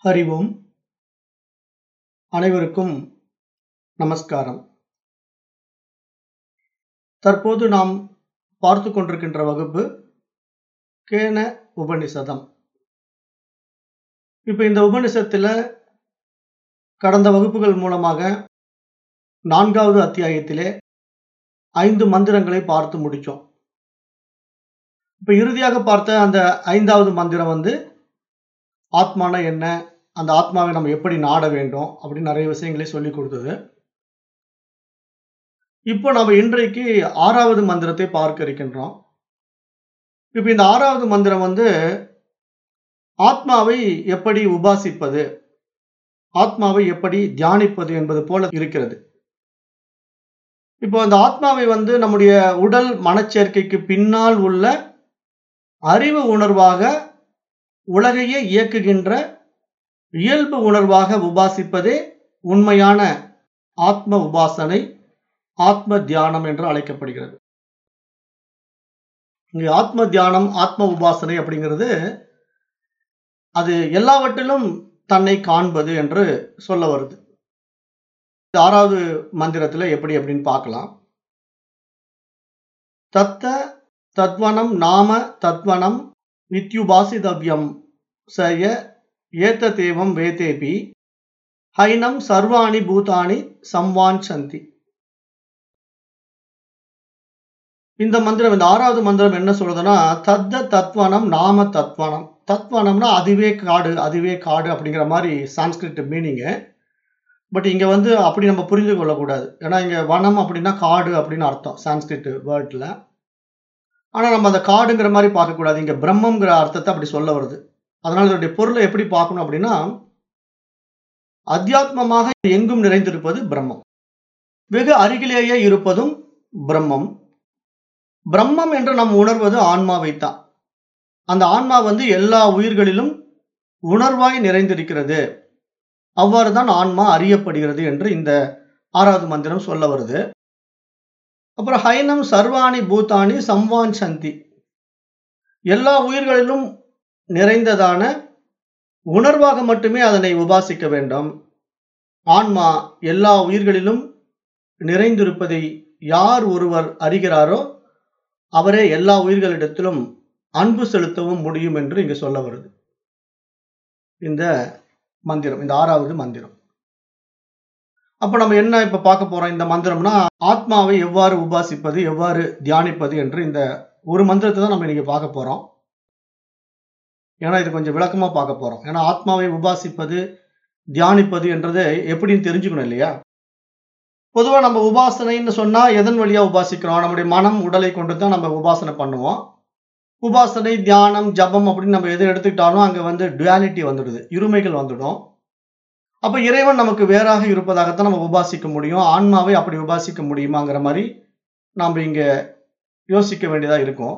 ஹரி ஓம் அனைவருக்கும் நமஸ்காரம் தற்போது நாம் பார்த்து கொண்டிருக்கின்ற வகுப்பு கேன உபனிஷதம் இப்போ இந்த உபனிஷத்தில் கடந்த வகுப்புகள் மூலமாக நான்காவது அத்தியாயத்திலே ஐந்து மந்திரங்களை பார்த்து முடித்தோம் இப்போ இறுதியாக பார்த்த அந்த ஐந்தாவது மந்திரம் வந்து ஆத்மானா என்ன அந்த ஆத்மாவை நம்ம எப்படி நாட வேண்டும் அப்படின்னு நிறைய விஷயங்களை சொல்லி கொடுத்தது இப்போ நம்ம இன்றைக்கு ஆறாவது மந்திரத்தை பார்க்க இருக்கின்றோம் இப்போ இந்த ஆறாவது மந்திரம் வந்து ஆத்மாவை எப்படி உபாசிப்பது ஆத்மாவை எப்படி தியானிப்பது என்பது போல இருக்கிறது இப்போ அந்த ஆத்மாவை வந்து நம்முடைய உடல் மனச்சேர்க்கைக்கு பின்னால் உள்ள அறிவு உணர்வாக உலகையே இயக்குகின்ற இயல்பு உணர்வாக உபாசிப்பதே உண்மையான ஆத்ம உபாசனை ஆத்ம தியானம் என்று அழைக்கப்படுகிறது இங்கு ஆத்ம தியானம் ஆத்ம உபாசனை அப்படிங்கிறது அது எல்லாவற்றிலும் தன்னை காண்பது என்று சொல்ல வருது ஆறாவது மந்திரத்தில் எப்படி அப்படின்னு பார்க்கலாம் தத்த தத்வனம் நாம தத்வனம் வித்யுபாசிதவ்யம் சய ஏத்ததேவம் வேதேபி ஹைனம் சர்வாணி பூதானி சம்வாஞ்சந்தி இந்த மந்திரம் இந்த ஆறாவது மந்திரம் என்ன சொல்றதுன்னா தத்த தத்வனம் நாம தத்வனம் தத்வனம்னா அதுவே காடு அதுவே காடு அப்படிங்கிற மாதிரி சான்ஸ்கிரிட் மீனிங்கு பட் இங்க வந்து அப்படி நம்ம புரிந்து கொள்ளக்கூடாது ஏன்னா இங்க வனம் அப்படின்னா காடு அப்படின்னு அர்த்தம் சான்ஸ்கிரிட் வேர்ட்ல ஆனா நம்ம அந்த காடுங்கிற மாதிரி பார்க்கக்கூடாது இங்க பிரம்மங்கிற அர்த்தத்தை அப்படி சொல்ல வருது அதனால இதனுடைய பொருளை எப்படி பார்க்கணும் அப்படின்னா அத்தியாத்மமாக எங்கும் நிறைந்திருப்பது பிரம்மம் வெகு அருகிலேயே இருப்பதும் பிரம்மம் பிரம்மம் என்று நாம் உணர்வது ஆன்மாவைத்தான் அந்த ஆன்மா வந்து எல்லா உயிர்களிலும் உணர்வாய் நிறைந்திருக்கிறது அவ்வாறு தான் ஆன்மா அறியப்படுகிறது என்று இந்த ஆறாவது மந்திரம் சொல்ல வருது அப்புறம் ஹைனம் சர்வாணி பூத்தானி சம்வான் சந்தி எல்லா உயிர்களிலும் நிறைந்ததான உணர்வாக மட்டுமே அதனை உபாசிக்க வேண்டும் ஆன்மா எல்லா உயிர்களிலும் நிறைந்திருப்பதை யார் ஒருவர் அறிகிறாரோ அவரே எல்லா உயிர்களிடத்திலும் அன்பு செலுத்தவும் முடியும் என்று இங்கு சொல்ல வருது இந்த மந்திரம் இந்த ஆறாவது மந்திரம் அப்ப நம்ம என்ன இப்ப பார்க்க போறோம் இந்த மந்திரம்னா ஆத்மாவை எவ்வாறு உபாசிப்பது எவ்வாறு தியானிப்பது என்று இந்த ஒரு மந்திரத்தை தான் நம்ம இன்னைக்கு பார்க்க போறோம் ஏன்னா இது கொஞ்சம் விளக்கமா பார்க்க போறோம் ஏன்னா ஆத்மாவை உபாசிப்பது தியானிப்பது என்றது எப்படின்னு தெரிஞ்சுக்கணும் இல்லையா பொதுவா நம்ம உபாசனைன்னு சொன்னா எதன் வழியா உபாசிக்கிறோம் நம்முடைய மனம் உடலை கொண்டு தான் நம்ம உபாசனை பண்ணுவோம் உபாசனை தியானம் ஜபம் அப்படின்னு நம்ம எது எடுத்துக்கிட்டாலும் அங்க வந்து டுவாலிட்டி வந்துடுது இருமைகள் வந்துடும் அப்ப இறைவன் நமக்கு வேறாக இருப்பதாகத்தான் நம்ம உபாசிக்க முடியும் ஆன்மாவை அப்படி உபாசிக்க முடியுமாங்கிற மாதிரி நாம் இங்க யோசிக்க வேண்டியதா இருக்கும்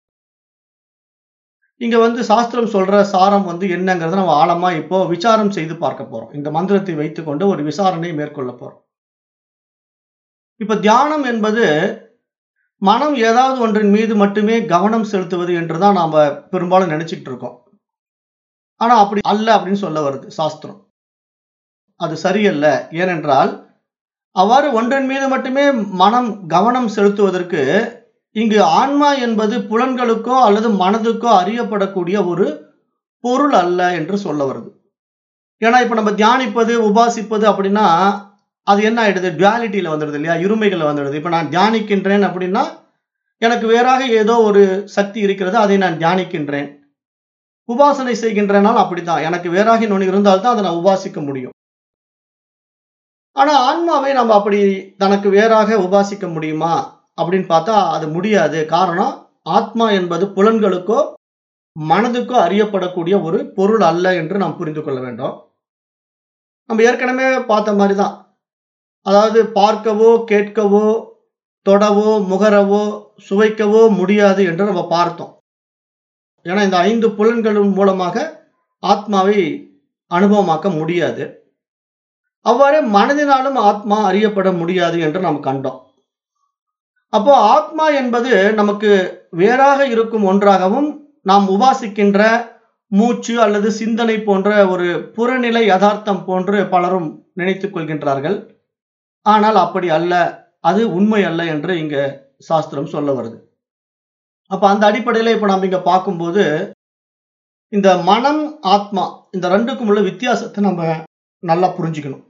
இங்க வந்து சாஸ்திரம் சொல்ற சாரம் வந்து என்னங்கிறத நம்ம ஆழமா இப்போ விசாரம் செய்து பார்க்க போறோம் இந்த மந்திரத்தை வைத்துக்கொண்டு ஒரு விசாரணை மேற்கொள்ள போறோம் இப்ப தியானம் என்பது மனம் ஏதாவது ஒன்றின் மீது மட்டுமே கவனம் செலுத்துவது என்றுதான் நாம பெரும்பாலும் நினைச்சிட்டு இருக்கோம் ஆனா அப்படி அல்ல அப்படின்னு சொல்ல வருது சாஸ்திரம் அது சரியல்ல ஏனென்றால் அவ்வாறு ஒன்றின் மீது மட்டுமே மனம் கவனம் செலுத்துவதற்கு இங்கு ஆன்மா என்பது புலன்களுக்கோ அல்லது மனதுக்கோ அறியப்படக்கூடிய ஒரு பொருள் அல்ல என்று சொல்ல வருது ஏன்னா இப்ப நம்ம தியானிப்பது உபாசிப்பது அப்படின்னா அது என்ன ஆயிடுது டுவாலிட்டியில வந்துடுது இல்லையா இருமைகள் வந்துடுது இப்ப நான் தியானிக்கின்றேன் அப்படின்னா எனக்கு வேறாக ஏதோ ஒரு சக்தி இருக்கிறது அதை நான் தியானிக்கின்றேன் உபாசனை செய்கின்றனால் அப்படித்தான் எனக்கு வேறாக ஒன்று இருந்தால்தான் அதை நான் உபாசிக்க முடியும் ஆனா ஆன்மாவை நம்ம அப்படி தனக்கு வேறாக உபாசிக்க முடியுமா அப்படின்னு பார்த்தா அது முடியாது காரணம் ஆத்மா என்பது புலன்களுக்கோ மனதுக்கோ அறியப்படக்கூடிய ஒரு பொருள் அல்ல என்று நாம் புரிந்து கொள்ள வேண்டும் நம்ம ஏற்கனவே பார்த்த மாதிரி தான் அதாவது பார்க்கவோ கேட்கவோ தொடவோ முகரவோ சுவைக்கவோ முடியாது என்று நம்ம பார்த்தோம் ஏன்னா இந்த ஐந்து புலன்களின் மூலமாக ஆத்மாவை அனுபவமாக்க முடியாது அவ்வாறே மனதினாலும் ஆத்மா அறியப்பட முடியாது என்று நாம் கண்டோம் அப்போ ஆத்மா என்பது நமக்கு வேறாக இருக்கும் ஒன்றாகவும் நாம் உபாசிக்கின்ற மூச்சு அல்லது சிந்தனை போன்ற ஒரு புறநிலை யதார்த்தம் போன்று பலரும் நினைத்துக் கொள்கின்றார்கள் ஆனால் அப்படி அல்ல அது உண்மை அல்ல என்று இங்க சாஸ்திரம் சொல்ல வருது அப்ப அந்த அடிப்படையில இப்ப நம்ம இங்க பார்க்கும்போது இந்த மனம் ஆத்மா இந்த ரெண்டுக்கும் உள்ள வித்தியாசத்தை நம்ம நல்லா புரிஞ்சுக்கணும்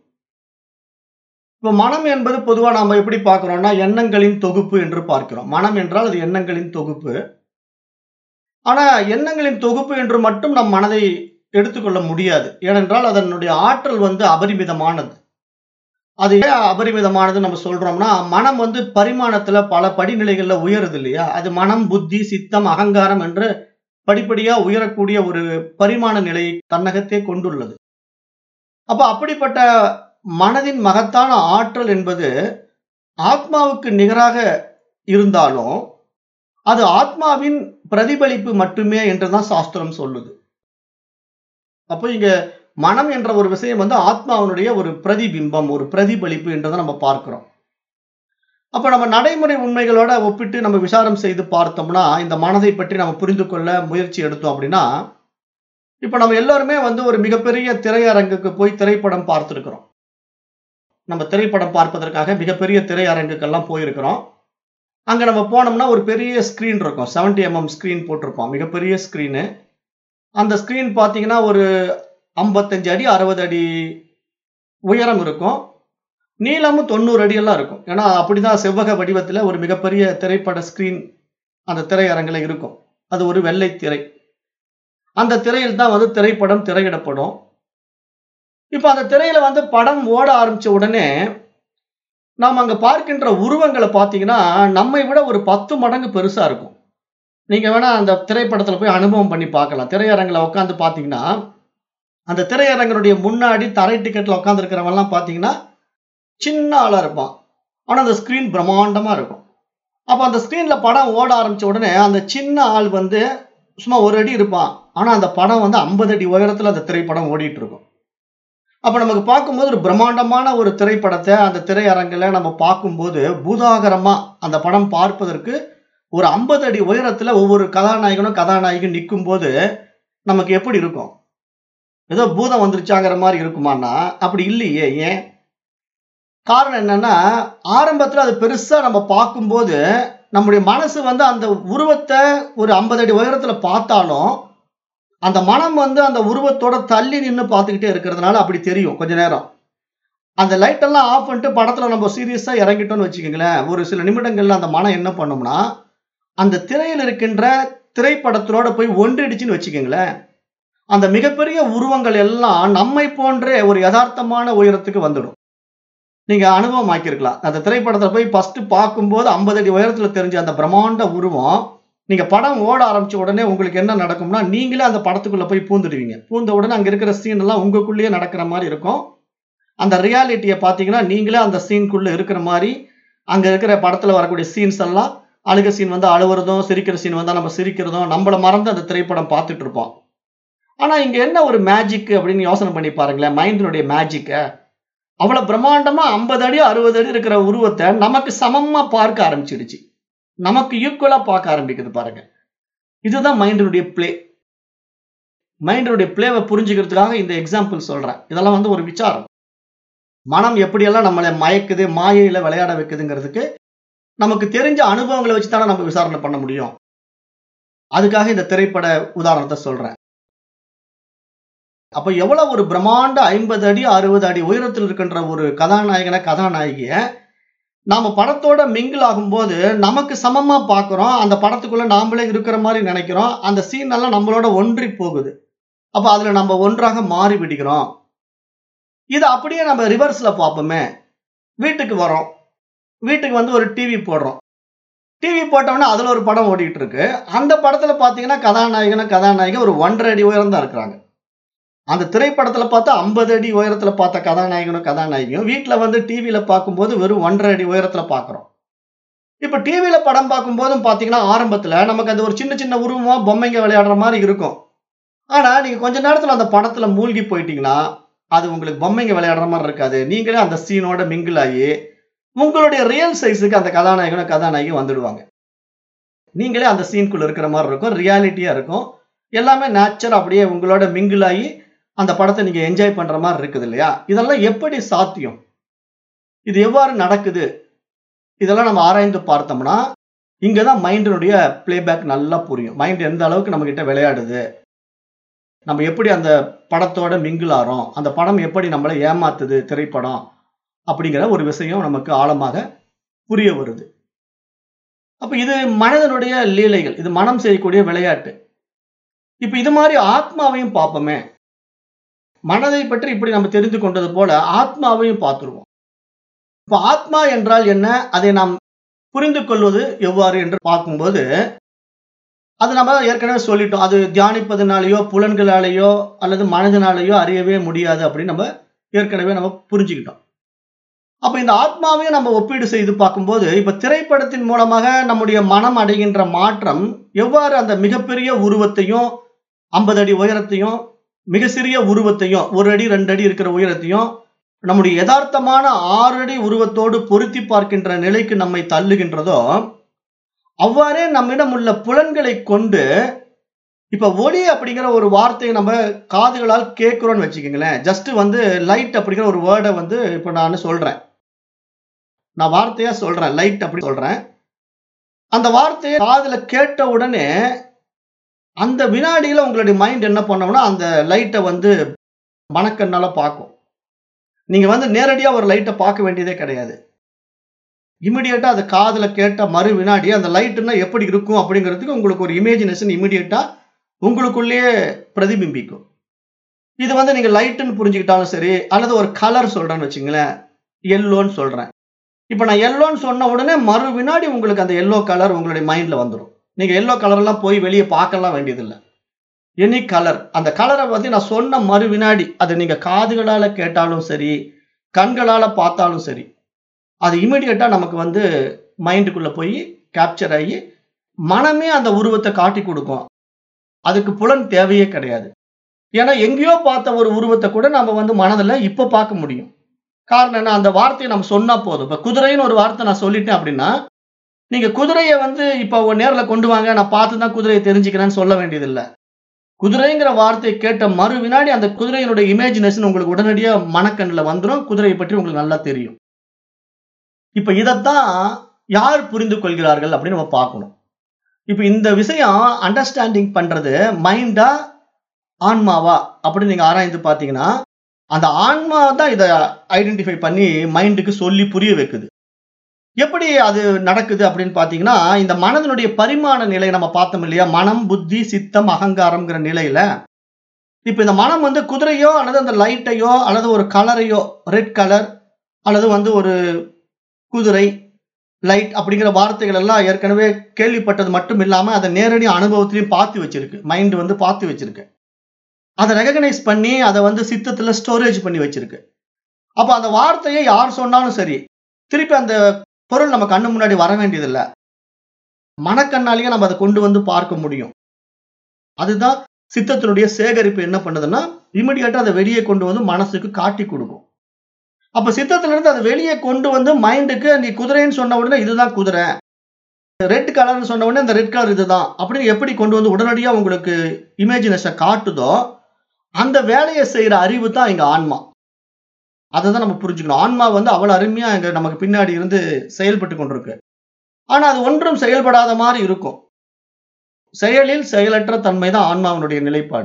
இப்ப மனம் என்பது பொதுவா நாம எப்படி பார்க்கிறோம்னா எண்ணங்களின் தொகுப்பு என்று பார்க்கிறோம் மனம் என்றால் அது எண்ணங்களின் தொகுப்பு ஆனா எண்ணங்களின் தொகுப்பு என்று மட்டும் நம் மனதை எடுத்துக்கொள்ள முடியாது ஏனென்றால் அதனுடைய ஆற்றல் வந்து அபரிமிதமானது அது ஏன் அபரிமிதமானது நம்ம சொல்றோம்னா மனம் வந்து பரிமாணத்துல பல படிநிலைகள்ல உயருது இல்லையா அது மனம் புத்தி சித்தம் அகங்காரம் என்று படிப்படியா உயரக்கூடிய ஒரு பரிமாண நிலையை தன்னகத்தே கொண்டுள்ளது அப்ப அப்படிப்பட்ட மனதின் மகத்தான ஆற்றல் என்பது ஆத்மாவுக்கு நிகராக இருந்தாலும் அது ஆத்மாவின் பிரதிபலிப்பு மட்டுமே என்றுதான் சாஸ்திரம் சொல்லுது அப்போ இங்க மனம் என்ற ஒரு விஷயம் வந்து ஆத்மாவினுடைய ஒரு பிரதிபிம்பம் ஒரு பிரதிபலிப்பு என்றதை நம்ம பார்க்கிறோம் அப்ப நம்ம நடைமுறை உண்மைகளோட ஒப்பிட்டு நம்ம விசாரம் செய்து பார்த்தோம்னா இந்த மனதை பற்றி நம்ம புரிந்து கொள்ள முயற்சி எடுத்தோம் அப்படின்னா இப்ப நம்ம எல்லாருமே வந்து ஒரு மிகப்பெரிய திரையரங்குக்கு போய் திரைப்படம் பார்த்திருக்கிறோம் நம்ம திரைப்படம் பார்ப்பதற்காக மிகப்பெரிய திரையரங்குக்கெல்லாம் போயிருக்கிறோம் அங்க நம்ம போனோம்னா ஒரு பெரிய ஸ்கிரீன் இருக்கும் 70 எம்எம் ஸ்கிரீன் போட்டிருப்போம் மிகப்பெரிய ஸ்கிரீனு அந்த ஸ்கிரீன் பார்த்தீங்கன்னா ஒரு ஐம்பத்தஞ்சு அடி அறுபது அடி உயரம் இருக்கும் நீளமும் தொண்ணூறு அடியெல்லாம் இருக்கும் ஏன்னா அப்படிதான் செவ்வக வடிவத்தில் ஒரு மிகப்பெரிய திரைப்பட ஸ்கிரீன் அந்த திரையரங்கில் இருக்கும் அது ஒரு வெள்ளை திரை அந்த திரையில் தான் வந்து திரைப்படம் திரையிடப்படும் இப்போ அந்த திரையில வந்து படம் ஓட ஆரம்பிச்ச உடனே நாம் அங்க பார்க்கின்ற உருவங்களை பார்த்தீங்கன்னா நம்மை விட ஒரு பத்து மடங்கு பெருசா இருக்கும் நீங்க வேணா அந்த திரைப்படத்துல போய் அனுபவம் பண்ணி பார்க்கலாம் திரையரங்கில் உட்காந்து பார்த்தீங்கன்னா அந்த திரையரங்கனுடைய முன்னாடி தரை டிக்கெட்ல உட்காந்து இருக்கிறவங்கலாம் பார்த்தீங்கன்னா சின்ன ஆளா இருப்பான் ஆனா அந்த ஸ்கிரீன் பிரம்மாண்டமா இருக்கும் அப்ப அந்த ஸ்கிரீன்ல படம் ஓட ஆரம்பிச்ச உடனே அந்த சின்ன ஆள் வந்து சும்மா ஒரு அடி இருப்பான் ஆனா அந்த படம் வந்து ஐம்பது அடி உயரத்துல அந்த திரைப்படம் ஓடிட்டு இருக்கும் அப்ப நமக்கு பார்க்கும்போது ஒரு பிரம்மாண்டமான ஒரு திரைப்படத்தை அந்த திரையரங்குல நம்ம பார்க்கும்போது பூதாகரமா அந்த படம் பார்ப்பதற்கு ஒரு ஐம்பது அடி உயரத்துல ஒவ்வொரு கதாநாயகனும் கதாநாயகன் நிற்கும் போது நமக்கு எப்படி இருக்கும் ஏதோ பூதம் வந்துருச்சாங்கிற மாதிரி இருக்குமான்னா அப்படி இல்லையே ஏன் காரணம் என்னன்னா ஆரம்பத்துல அது பெருசா நம்ம பார்க்கும்போது நம்முடைய மனசு வந்து அந்த உருவத்தை ஒரு ஐம்பது அடி உயரத்துல பார்த்தாலும் அந்த மனம் வந்து அந்த உருவத்தோட தள்ளி நின்று பார்த்துக்கிட்டே இருக்கிறதுனால அப்படி தெரியும் கொஞ்ச நேரம் அந்த லைட் எல்லாம் ஆஃப் பண்ணிட்டு படத்துல நம்ம சீரியஸா இறங்கிட்டோம்னு வச்சுக்கோங்களேன் ஒரு சில நிமிடங்கள்ல அந்த மனம் என்ன பண்ணும்னா அந்த திரையில் இருக்கின்ற திரைப்படத்தினோட போய் ஒன்றிடுச்சுன்னு வச்சுக்கோங்களேன் அந்த மிகப்பெரிய உருவங்கள் எல்லாம் நம்மை போன்றே ஒரு யதார்த்தமான உயரத்துக்கு வந்துடும் நீங்க அனுபவம் ஆக்கியிருக்கலாம் அந்த திரைப்படத்துல போய் ஃபர்ஸ்ட் பார்க்கும்போது ஐம்பது அடி உயரத்துல தெரிஞ்ச அந்த பிரம்மாண்ட உருவம் நீங்க படம் ஓட ஆரம்பிச்ச உடனே உங்களுக்கு என்ன நடக்கும்னா நீங்களே அந்த படத்துக்குள்ள போய் பூந்துடுவீங்க பூந்த உடனே அங்க இருக்கிற சீன் எல்லாம் உங்களுக்குள்ளேயே நடக்கிற மாதிரி இருக்கும் அந்த ரியாலிட்டியை பார்த்தீங்கன்னா நீங்களே அந்த சீனுக்குள்ள இருக்கிற மாதிரி அங்க இருக்கிற படத்துல வரக்கூடிய சீன்ஸ் எல்லாம் அழுக சீன் வந்து அழுவுறதும் சிரிக்கிற சீன் வந்தா நம்ம சிரிக்கிறதும் நம்மள மறந்து அந்த திரைப்படம் பார்த்துட்டு இருப்போம் ஆனா இங்க என்ன ஒரு மேஜிக் அப்படின்னு யோசனை பண்ணி பாருங்களேன் மைண்டினுடைய மேஜிக்க அவ்வளவு பிரம்மாண்டமா ஐம்பது அடி அறுபது அடி இருக்கிற உருவத்தை நமக்கு சமமா பார்க்க ஆரம்பிச்சிடுச்சு நமக்கு ஈக்குவலா பார்க்க ஆரம்பிக்குது பாருங்க இதுதான் மைண்டினுடைய பிளே மைண்டினுடைய பிளேவை புரிஞ்சுக்கிறதுக்காக இந்த எக்ஸாம்பிள் சொல்றேன் இதெல்லாம் வந்து ஒரு விசாரம் மனம் எப்படியெல்லாம் நம்மளை மயக்குது மாயையில விளையாட வைக்குதுங்கிறதுக்கு நமக்கு தெரிஞ்ச அனுபவங்களை வச்சு தானே நம்ம விசாரணை பண்ண முடியும் அதுக்காக இந்த திரைப்பட உதாரணத்தை சொல்றேன் அப்ப எவ்வளவு ஒரு பிரம்மாண்ட ஐம்பது அடி அறுபது அடி உயரத்தில் இருக்கின்ற ஒரு கதாநாயகனை கதாநாயகிய நாம படத்தோட மிங்கிள் ஆகும்போது நமக்கு சமமா பார்க்கிறோம் அந்த படத்துக்குள்ள நாமளே இருக்கிற மாதிரி நினைக்கிறோம் அந்த சீன் எல்லாம் நம்மளோட ஒன்றி போகுது அப்ப அதுல நம்ம ஒன்றாக மாறி விடுகிறோம் இது அப்படியே நம்ம ரிவர்ஸ்ல பார்ப்போமே வீட்டுக்கு வரோம் வீட்டுக்கு வந்து ஒரு டிவி போடுறோம் டிவி போட்டோம்னா அதுல ஒரு படம் ஓடிட்டு இருக்கு அந்த படத்துல பாத்தீங்கன்னா கதாநாயகனும் கதாநாயகன் ஒரு ஒன்றரை அடி உயரம் தான் இருக்கிறாங்க அந்த திரைப்படத்துல பார்த்தா ஐம்பது அடி உயரத்துல பார்த்த கதாநாயகனும் கதாநாயகியும் வீட்டுல வந்து டிவியில பார்க்கும்போது வெறும் ஒன்றரை அடி உயரத்துல பாக்குறோம் இப்ப டிவியில படம் பார்க்கும்போதும் பாத்தீங்கன்னா ஆரம்பத்துல நமக்கு அது ஒரு சின்ன சின்ன உருவமா பொம்மைங்க விளையாடுற மாதிரி இருக்கும் ஆனா நீங்க கொஞ்ச நேரத்துல அந்த படத்துல மூழ்கி போயிட்டீங்கன்னா அது உங்களுக்கு பொம்மைங்க விளையாடுற மாதிரி இருக்காது நீங்களே அந்த சீனோட மிங்கிள் ஆகி உங்களுடைய ரியல் சைஸுக்கு அந்த கதாநாயகனும் கதாநாயகி வந்துடுவாங்க நீங்களே அந்த சீனுக்குள்ள இருக்கிற மாதிரி இருக்கும் ரியாலிட்டியா இருக்கும் எல்லாமே நேச்சர் அப்படியே உங்களோட மிங்கிள் ஆகி அந்த படத்தை நீங்க என்ஜாய் பண்ற மாதிரி இருக்குது இல்லையா இதெல்லாம் எப்படி சாத்தியம் இது எவ்வாறு நடக்குது இதெல்லாம் நம்ம ஆராய்ந்து பார்த்தோம்னா இங்கதான் மைண்டினுடைய பிளேபேக் நல்லா புரியும் மைண்ட் எந்த அளவுக்கு நம்ம கிட்ட விளையாடுது நம்ம எப்படி அந்த படத்தோட மிங்கிள் ஆறோம் அந்த படம் எப்படி நம்மளை ஏமாத்துது திரைப்படம் அப்படிங்கிற ஒரு விஷயம் நமக்கு ஆழமாக புரிய வருது அப்ப இது மனிதனுடைய லீலைகள் இது மனம் செய்யக்கூடிய விளையாட்டு இப்ப இது மாதிரி ஆத்மாவையும் பார்ப்போமே மனதை பற்றி இப்படி நம்ம தெரிந்து கொண்டது போல ஆத்மாவையும் பார்த்துருவோம் இப்ப ஆத்மா என்றால் என்ன அதை நாம் புரிந்து கொள்வது எவ்வாறு என்று பார்க்கும்போது அது நம்ம ஏற்கனவே சொல்லிட்டோம் அது தியானிப்பதனாலேயோ புலன்களாலேயோ அல்லது மனதினாலேயோ அறியவே முடியாது அப்படின்னு நம்ம ஏற்கனவே நம்ம புரிஞ்சுக்கிட்டோம் அப்ப இந்த ஆத்மாவையும் நம்ம ஒப்பீடு செய்து பார்க்கும்போது இப்ப திரைப்படத்தின் மூலமாக நம்முடைய மனம் அடைகின்ற மாற்றம் எவ்வாறு அந்த மிகப்பெரிய உருவத்தையும் ஐம்பது அடி உயரத்தையும் மிக சிறிய உருவத்தையும் ஒரு அடி ரெண்டு அடி இருக்கிற உயரத்தையும் நம்முடைய யதார்த்தமான ஆறு அடி உருவத்தோடு பொருத்தி பார்க்கின்ற நிலைக்கு நம்மை தள்ளுகின்றதோ அவ்வாறே நம்மிடம் உள்ள புலன்களை கொண்டு இப்ப ஒளி அப்படிங்கிற ஒரு வார்த்தையை நம்ம காதுகளால் கேட்கிறோம்னு வச்சுக்கோங்களேன் ஜஸ்ட் வந்து லைட் அப்படிங்கிற ஒரு வேர்டை வந்து இப்ப நான் சொல்றேன் நான் வார்த்தையா சொல்றேன் லைட் அப்படி சொல்றேன் அந்த வார்த்தையை காதுல கேட்ட உடனே அந்த வினாடியில உங்களுடைய மைண்ட் என்ன பண்ணோம்னா அந்த லைட்டை வந்து மணக்கண்ணால பார்க்கும் நீங்க வந்து நேரடியா ஒரு லைட்டை பார்க்க வேண்டியதே கிடையாது இமிடியேட்டா அது காதுல கேட்ட மறு வினாடி அந்த லைட்டுன்னா எப்படி இருக்கும் அப்படிங்கிறதுக்கு உங்களுக்கு ஒரு இமேஜினேஷன் இமிடியேட்டா உங்களுக்குள்ளேயே பிரதிபிம்பிக்கும் இது வந்து நீங்க லைட்டுன்னு புரிஞ்சுக்கிட்டாலும் சரி அல்லது ஒரு கலர் சொல்றேன்னு வச்சுங்களேன் எல்லோன்னு சொல்றேன் இப்போ நான் எல்லோன்னு சொன்ன உடனே மறு வினாடி உங்களுக்கு அந்த எல்லோ கலர் உங்களுடைய மைண்ட்ல வந்துடும் நீங்க எல்லோ கலர்லாம் போய் வெளியே பார்க்கலாம் வேண்டியதில்லை எனி கலர் அந்த கலரை வந்து நான் சொன்ன மறு வினாடி அதை நீங்க காதுகளால கேட்டாலும் சரி கண்களால பார்த்தாலும் சரி அது இமிடியட்டா நமக்கு வந்து மைண்டுக்குள்ள போய் கேப்சர் ஆகி மனமே அந்த உருவத்தை காட்டி கொடுக்கும் அதுக்கு புலன் தேவையே கிடையாது ஏன்னா எங்கேயோ பார்த்த ஒரு உருவத்தை கூட நம்ம வந்து மனதில் இப்போ பார்க்க முடியும் காரணம் என்ன அந்த வார்த்தையை நம்ம சொன்னா போதும் இப்போ குதிரைன்னு ஒரு வார்த்தை நான் சொல்லிட்டேன் அப்படின்னா நீங்க குதிரையை வந்து இப்போ நேரில் கொண்டு வாங்க நான் பார்த்து தான் குதிரையை தெரிஞ்சுக்கிறேன்னு சொல்ல வேண்டியதில்லை குதிரைங்கிற வார்த்தையை கேட்ட மறு வினாடி அந்த குதிரையினுடைய இமேஜினேஷன் உங்களுக்கு உடனடியாக மனக்கண்ணில் வந்துடும் குதிரையை பற்றி உங்களுக்கு நல்லா தெரியும் இப்ப இதைத்தான் யார் புரிந்து கொள்கிறார்கள் அப்படின்னு நம்ம பார்க்கணும் இப்ப இந்த விஷயம் அண்டர்ஸ்டாண்டிங் பண்றது மைண்டா ஆன்மாவா அப்படின்னு நீங்க ஆராய்ந்து பார்த்தீங்கன்னா அந்த ஆன்மா தான் இதை ஐடென்டிஃபை பண்ணி மைண்டுக்கு சொல்லி புரிய வைக்குது எப்படி அது நடக்குது அப்படின்னு பார்த்தீங்கன்னா இந்த மனதினுடைய பரிமாண நிலை நம்ம பார்த்தோம் இல்லையா மனம் புத்தி சித்தம் அகங்காரம்ங்கிற நிலையில இப்ப இந்த மனம் வந்து குதிரையோ அல்லது அந்த லைட்டையோ அல்லது ஒரு கலரையோ ரெட் கலர் அல்லது வந்து ஒரு குதிரை லைட் அப்படிங்கிற வார்த்தைகள் எல்லாம் ஏற்கனவே கேள்விப்பட்டது மட்டும் இல்லாம அதை நேரடி அனுபவத்திலையும் பார்த்து வச்சிருக்கு மைண்ட் வந்து பார்த்து வச்சிருக்கு அதை ரெகக்னைஸ் பண்ணி அதை வந்து சித்தத்துல ஸ்டோரேஜ் பண்ணி வச்சிருக்கு அப்ப அந்த வார்த்தையை யார் சொன்னாலும் சரி திருப்பி அந்த பொருள் நம்ம கண்ணு முன்னாடி வர வேண்டியதில்லை மனக்கண்ணாலேயே நம்ம அதை கொண்டு வந்து பார்க்க முடியும் அதுதான் சித்தத்தினுடைய சேகரிப்பு என்ன பண்ணுதுன்னா இமிடியேட்டா அதை வெளியே கொண்டு வந்து மனசுக்கு காட்டி கொடுக்கும் அப்ப சித்தத்துல இருந்து அதை வெளியே கொண்டு வந்து மைண்டுக்கு நீ குதிரைன்னு சொன்ன உடனே இதுதான் குதிரை ரெட் கலர்னு சொன்ன உடனே அந்த ரெட் கலர் இதுதான் அப்படின்னு எப்படி கொண்டு வந்து உடனடியா உங்களுக்கு இமேஜினேஷன் காட்டுதோ அந்த வேலையை செய்யற அறிவு தான் இங்க ஆன்மா அதை தான் நம்ம புரிஞ்சுக்கணும் ஆன்மா வந்து அவ்வளவு அருமையா இங்க நமக்கு பின்னாடி இருந்து செயல்பட்டு கொண்டிருக்கு ஆனா அது ஒன்றும் செயல்படாத மாதிரி இருக்கும் செயலில் செயலற்ற தன்மை தான் ஆன்மாவினுடைய நிலைப்பாடு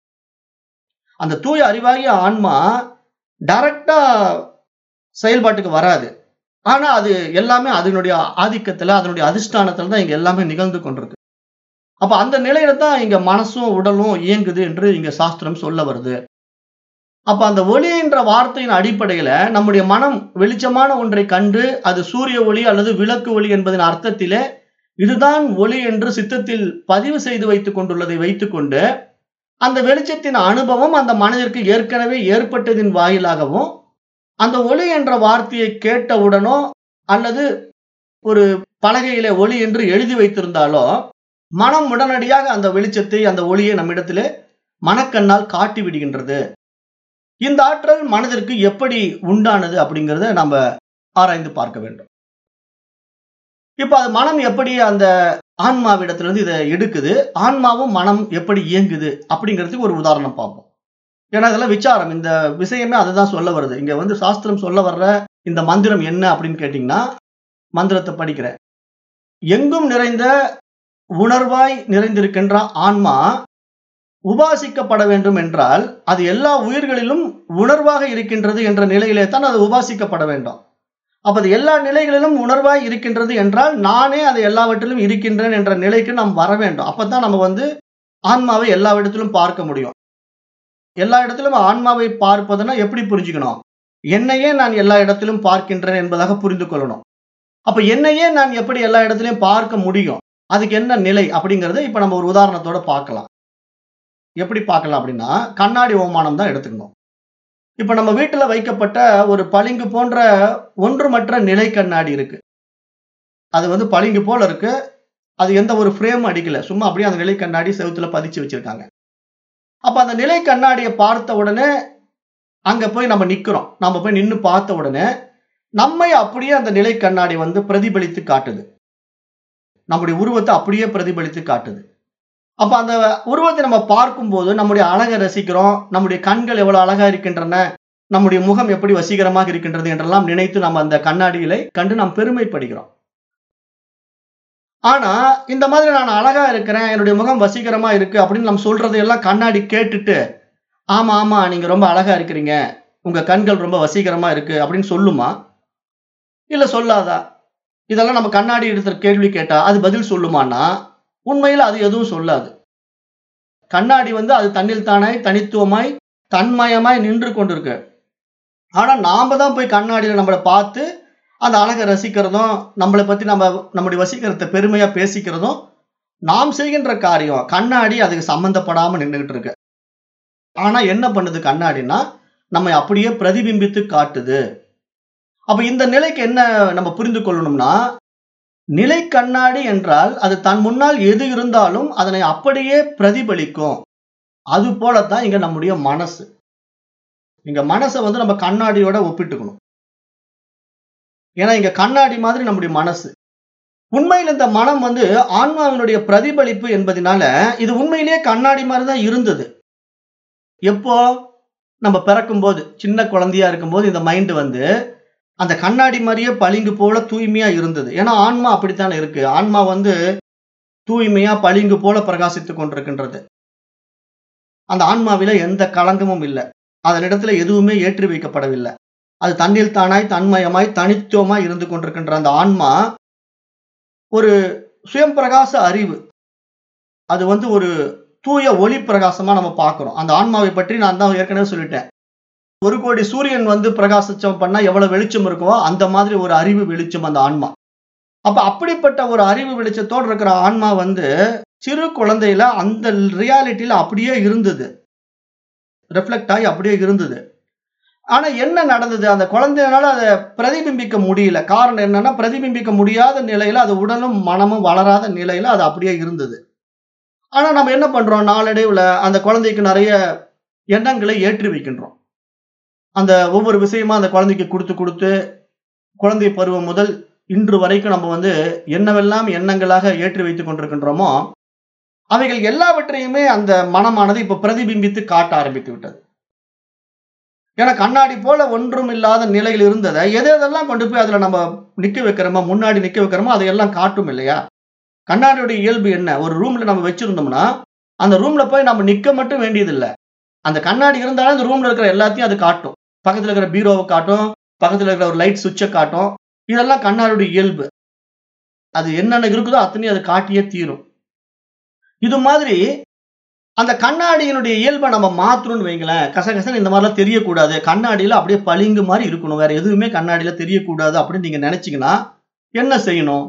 அந்த தூய அறிவாகிய ஆன்மா டைரக்டா செயல்பாட்டுக்கு வராது ஆனா அது எல்லாமே அதனுடைய ஆதிக்கத்துல அதனுடைய அதிஷ்டானத்துல தான் இங்க எல்லாமே நிகழ்ந்து கொண்டிருக்கு அப்ப அந்த நிலையில தான் இங்க மனசும் உடலும் இயங்குது என்று இங்க சாஸ்திரம் சொல்ல வருது அப்ப அந்த ஒளி என்ற வார்த்தையின் அடிப்படையில நம்முடைய மனம் வெளிச்சமான ஒன்றை கண்டு அது சூரிய ஒளி அல்லது விளக்கு ஒளி என்பதன் அர்த்தத்திலே இதுதான் ஒளி என்று சித்தத்தில் பதிவு செய்து வைத்துக் கொண்டுள்ளதை வைத்துக்கொண்டு அந்த வெளிச்சத்தின் அனுபவம் அந்த மனதிற்கு ஏற்கனவே ஏற்பட்டதின் வாயிலாகவும் அந்த ஒளி என்ற வார்த்தையை கேட்டவுடனோ அல்லது ஒரு பலகையில ஒளி என்று எழுதி வைத்திருந்தாலோ மனம் உடனடியாக அந்த வெளிச்சத்தை அந்த ஒளியை நம்மிடத்திலே மனக்கண்ணால் காட்டி விடுகின்றது இந்த ஆற்றல் மனதிற்கு எப்படி உண்டானது அப்படிங்கிறத நம்ம ஆராய்ந்து பார்க்க வேண்டும் இப்ப அது மனம் எப்படி அந்த ஆன்மாவிடத்திலிருந்து இதை எடுக்குது ஆன்மாவும் மனம் எப்படி இயங்குது அப்படிங்கிறதுக்கு ஒரு உதாரணம் பார்ப்போம் ஏன்னா இதெல்லாம் விசாரம் இந்த விஷயமே அதுதான் சொல்ல வருது இங்க வந்து சாஸ்திரம் சொல்ல வர்ற இந்த மந்திரம் என்ன அப்படின்னு கேட்டீங்கன்னா மந்திரத்தை படிக்கிறேன் எங்கும் நிறைந்த உணர்வாய் நிறைந்திருக்கின்ற ஆன்மா உபாசிக்கப்பட வேண்டும் என்றால் அது எல்லா உயிர்களிலும் உணர்வாக இருக்கின்றது என்ற நிலையிலே தான் அது உபாசிக்கப்பட வேண்டும் அப்ப அது எல்லா நிலைகளிலும் உணர்வாய் இருக்கின்றது என்றால் நானே அது எல்லாவற்றிலும் இருக்கின்றேன் என்ற நிலைக்கு நாம் வர வேண்டும் அப்பதான் நம்ம வந்து ஆன்மாவை எல்லா இடத்திலும் பார்க்க முடியும் எல்லா இடத்திலும் ஆன்மாவை பார்ப்பதுன்னா எப்படி புரிஞ்சுக்கணும் என்னையே நான் எல்லா இடத்திலும் பார்க்கின்றேன் என்பதாக புரிந்து கொள்ளணும் அப்ப என்னையே நான் எப்படி எல்லா இடத்திலும் பார்க்க முடியும் அதுக்கு என்ன நிலை அப்படிங்கறத இப்ப நம்ம ஒரு உதாரணத்தோட பார்க்கலாம் எப்படி பார்க்கலாம் அப்படின்னா கண்ணாடி ஓமானம் தான் எடுத்துக்கணும் இப்ப நம்ம வீட்டுல வைக்கப்பட்ட ஒரு பளிங்கு போன்ற ஒன்றுமற்ற நிலை கண்ணாடி இருக்கு அது வந்து பளிங்கு போல இருக்கு அது எந்த ஒரு ஃப்ரேம் அடிக்கல சும்மா அப்படியே அந்த நிலை கண்ணாடி செவுத்துல பதிச்சு வச்சிருக்காங்க அப்ப அந்த நிலை கண்ணாடியை பார்த்த உடனே அங்க போய் நம்ம நிக்கிறோம் நம்ம போய் நின்னு பார்த்த உடனே நம்மை அப்படியே அந்த நிலை கண்ணாடி வந்து பிரதிபலித்து காட்டுது நம்முடைய உருவத்தை அப்படியே பிரதிபலித்து காட்டுது அப்ப அந்த உருவத்தை நம்ம பார்க்கும்போது நம்முடைய அழகை ரசிக்கிறோம் நம்முடைய கண்கள் எவ்வளவு அழகா இருக்கின்றன நம்முடைய முகம் எப்படி வசீகரமாக இருக்கின்றது என்றெல்லாம் நினைத்து நம்ம அந்த கண்ணாடிகளை கண்டு நாம் பெருமைப்படுகிறோம் ஆனா இந்த மாதிரி நான் அழகா இருக்கிறேன் என்னுடைய முகம் வசீகரமா இருக்கு அப்படின்னு நம்ம சொல்றதையெல்லாம் கண்ணாடி கேட்டுட்டு ஆமா ஆமா நீங்க ரொம்ப அழகா இருக்கிறீங்க உங்க கண்கள் ரொம்ப வசீகரமா இருக்கு அப்படின்னு சொல்லுமா இல்ல சொல்லாதா இதெல்லாம் நம்ம கண்ணாடி எடுத்த கேள்வி கேட்டா அது பதில் சொல்லுமான்னா உண்மையில் அது எதுவும் சொல்லாது கண்ணாடி வந்து அது தன்னில் தானாய் தனித்துவமாய் தன்மயமாய் நின்று கொண்டிருக்கு ஆனா நாம தான் போய் கண்ணாடியில நம்மளை பார்த்து அந்த அழகை ரசிக்கிறதும் நம்மளை பத்தி நம்ம நம்முடைய வசீகரத்தை பெருமையா பேசிக்கிறதும் நாம் செய்கின்ற காரியம் கண்ணாடி அதுக்கு சம்பந்தப்படாம நின்றுகிட்டு இருக்கு ஆனா என்ன பண்ணுது கண்ணாடினா நம்மை அப்படியே பிரதிபிம்பித்து காட்டுது அப்ப இந்த நிலைக்கு என்ன நம்ம புரிந்து கொள்ளணும்னா நிலை கண்ணாடி என்றால் அது தன் முன்னால் எது இருந்தாலும் அதனை அப்படியே பிரதிபலிக்கும் அது போலத்தான் இங்க நம்முடைய மனசு இங்க மனசை வந்து நம்ம கண்ணாடியோட ஒப்பிட்டுக்கணும் ஏன்னா இங்க கண்ணாடி மாதிரி நம்முடைய மனசு உண்மையில் இந்த மனம் வந்து ஆன்மாவினுடைய பிரதிபலிப்பு என்பதனால இது உண்மையிலேயே கண்ணாடி மாதிரி தான் இருந்தது எப்போ நம்ம பிறக்கும் போது சின்ன குழந்தையா இருக்கும்போது இந்த மைண்ட் வந்து அந்த கண்ணாடி மாதிரியே பளிங்கு போல தூய்மையா இருந்தது ஏன்னா ஆன்மா அப்படித்தானே இருக்கு ஆன்மா வந்து தூய்மையா பளிங்கு போல பிரகாசித்துக் கொண்டிருக்கின்றது அந்த ஆன்மாவில எந்த களங்கமும் இல்லை அதனிடத்துல எதுவுமே ஏற்றி வைக்கப்படவில்லை அது தன்னில் தானாய் தன்மயமாய் தனித்துவமாய் இருந்து கொண்டிருக்கின்ற அந்த ஆன்மா ஒரு சுயம் பிரகாச அறிவு அது வந்து ஒரு தூய ஒளி பிரகாசமா நம்ம பார்க்கிறோம் அந்த ஆன்மாவை பற்றி நான் தான் ஏற்கனவே சொல்லிட்டேன் ஒரு கோடி சூரியன் வந்து பிரகாசிச்சம் பண்ணா எவ்வளவு வெளிச்சம் இருக்குமோ அந்த மாதிரி ஒரு அறிவு வெளிச்சம் அந்த ஆன்மா அப்ப அப்படிப்பட்ட ஒரு அறிவு வெளிச்சத்தோடு இருக்கிற ஆன்மா வந்து சிறு குழந்தையில அந்த ரியாலிட்டியில அப்படியே இருந்தது ரிஃப்ளெக்ட் ஆகி அப்படியே இருந்தது ஆனா என்ன நடந்தது அந்த குழந்தையினால அதை பிரதிபிம்பிக்க முடியல காரணம் என்னன்னா பிரதிபிம்பிக்க முடியாத நிலையில அது உடலும் மனமும் வளராத நிலையில அது அப்படியே இருந்தது ஆனா நம்ம என்ன பண்றோம் நாளடைவுல அந்த குழந்தைக்கு நிறைய எண்ணங்களை ஏற்றி வைக்கின்றோம் அந்த ஒவ்வொரு விஷயமா அந்த குழந்தைக்கு கொடுத்து கொடுத்து குழந்தை பருவம் முதல் இன்று வரைக்கும் நம்ம வந்து என்னவெல்லாம் எண்ணங்களாக ஏற்றி வைத்துக் கொண்டிருக்கின்றோமோ அவைகள் எல்லாவற்றையுமே அந்த மனமானது இப்ப பிரதிபிம்பித்து காட்ட ஆரம்பித்து விட்டது ஏன்னா கண்ணாடி போல ஒன்றும் இல்லாத நிலையில் இருந்ததை எது எதெல்லாம் கொண்டு போய் அதுல நம்ம நிக்க வைக்கிறோமோ முன்னாடி நிக்க வைக்கிறோமோ அதையெல்லாம் காட்டும் இல்லையா கண்ணாடியோட இயல்பு என்ன ஒரு ரூம்ல நம்ம வச்சிருந்தோம்னா அந்த ரூம்ல போய் நம்ம நிக்க மட்டும் வேண்டியதில்லை அந்த கண்ணாடி இருந்தாலும் அந்த ரூம்ல இருக்கிற எல்லாத்தையும் அது காட்டும் பக்கத்துல இருக்கிற பீரோவை காட்டும் பக்கத்துல இருக்கிற ஒரு லைட் சுவிட்சை காட்டும் இதெல்லாம் கண்ணாடியோட இயல்பு அது என்னென்ன இருக்குதோ அத்தனையும் அது காட்டியே தீரும் இது மாதிரி அந்த கண்ணாடியினுடைய இயல்பை நம்ம மாத்தணும்னு வைங்களேன் கசகசன்னு இந்த மாதிரிலாம் தெரியக்கூடாது கண்ணாடியில அப்படியே பளிங்கு மாதிரி இருக்கணும் வேற எதுவுமே கண்ணாடியில தெரியக்கூடாது அப்படின்னு நீங்க நினைச்சீங்கன்னா என்ன செய்யணும்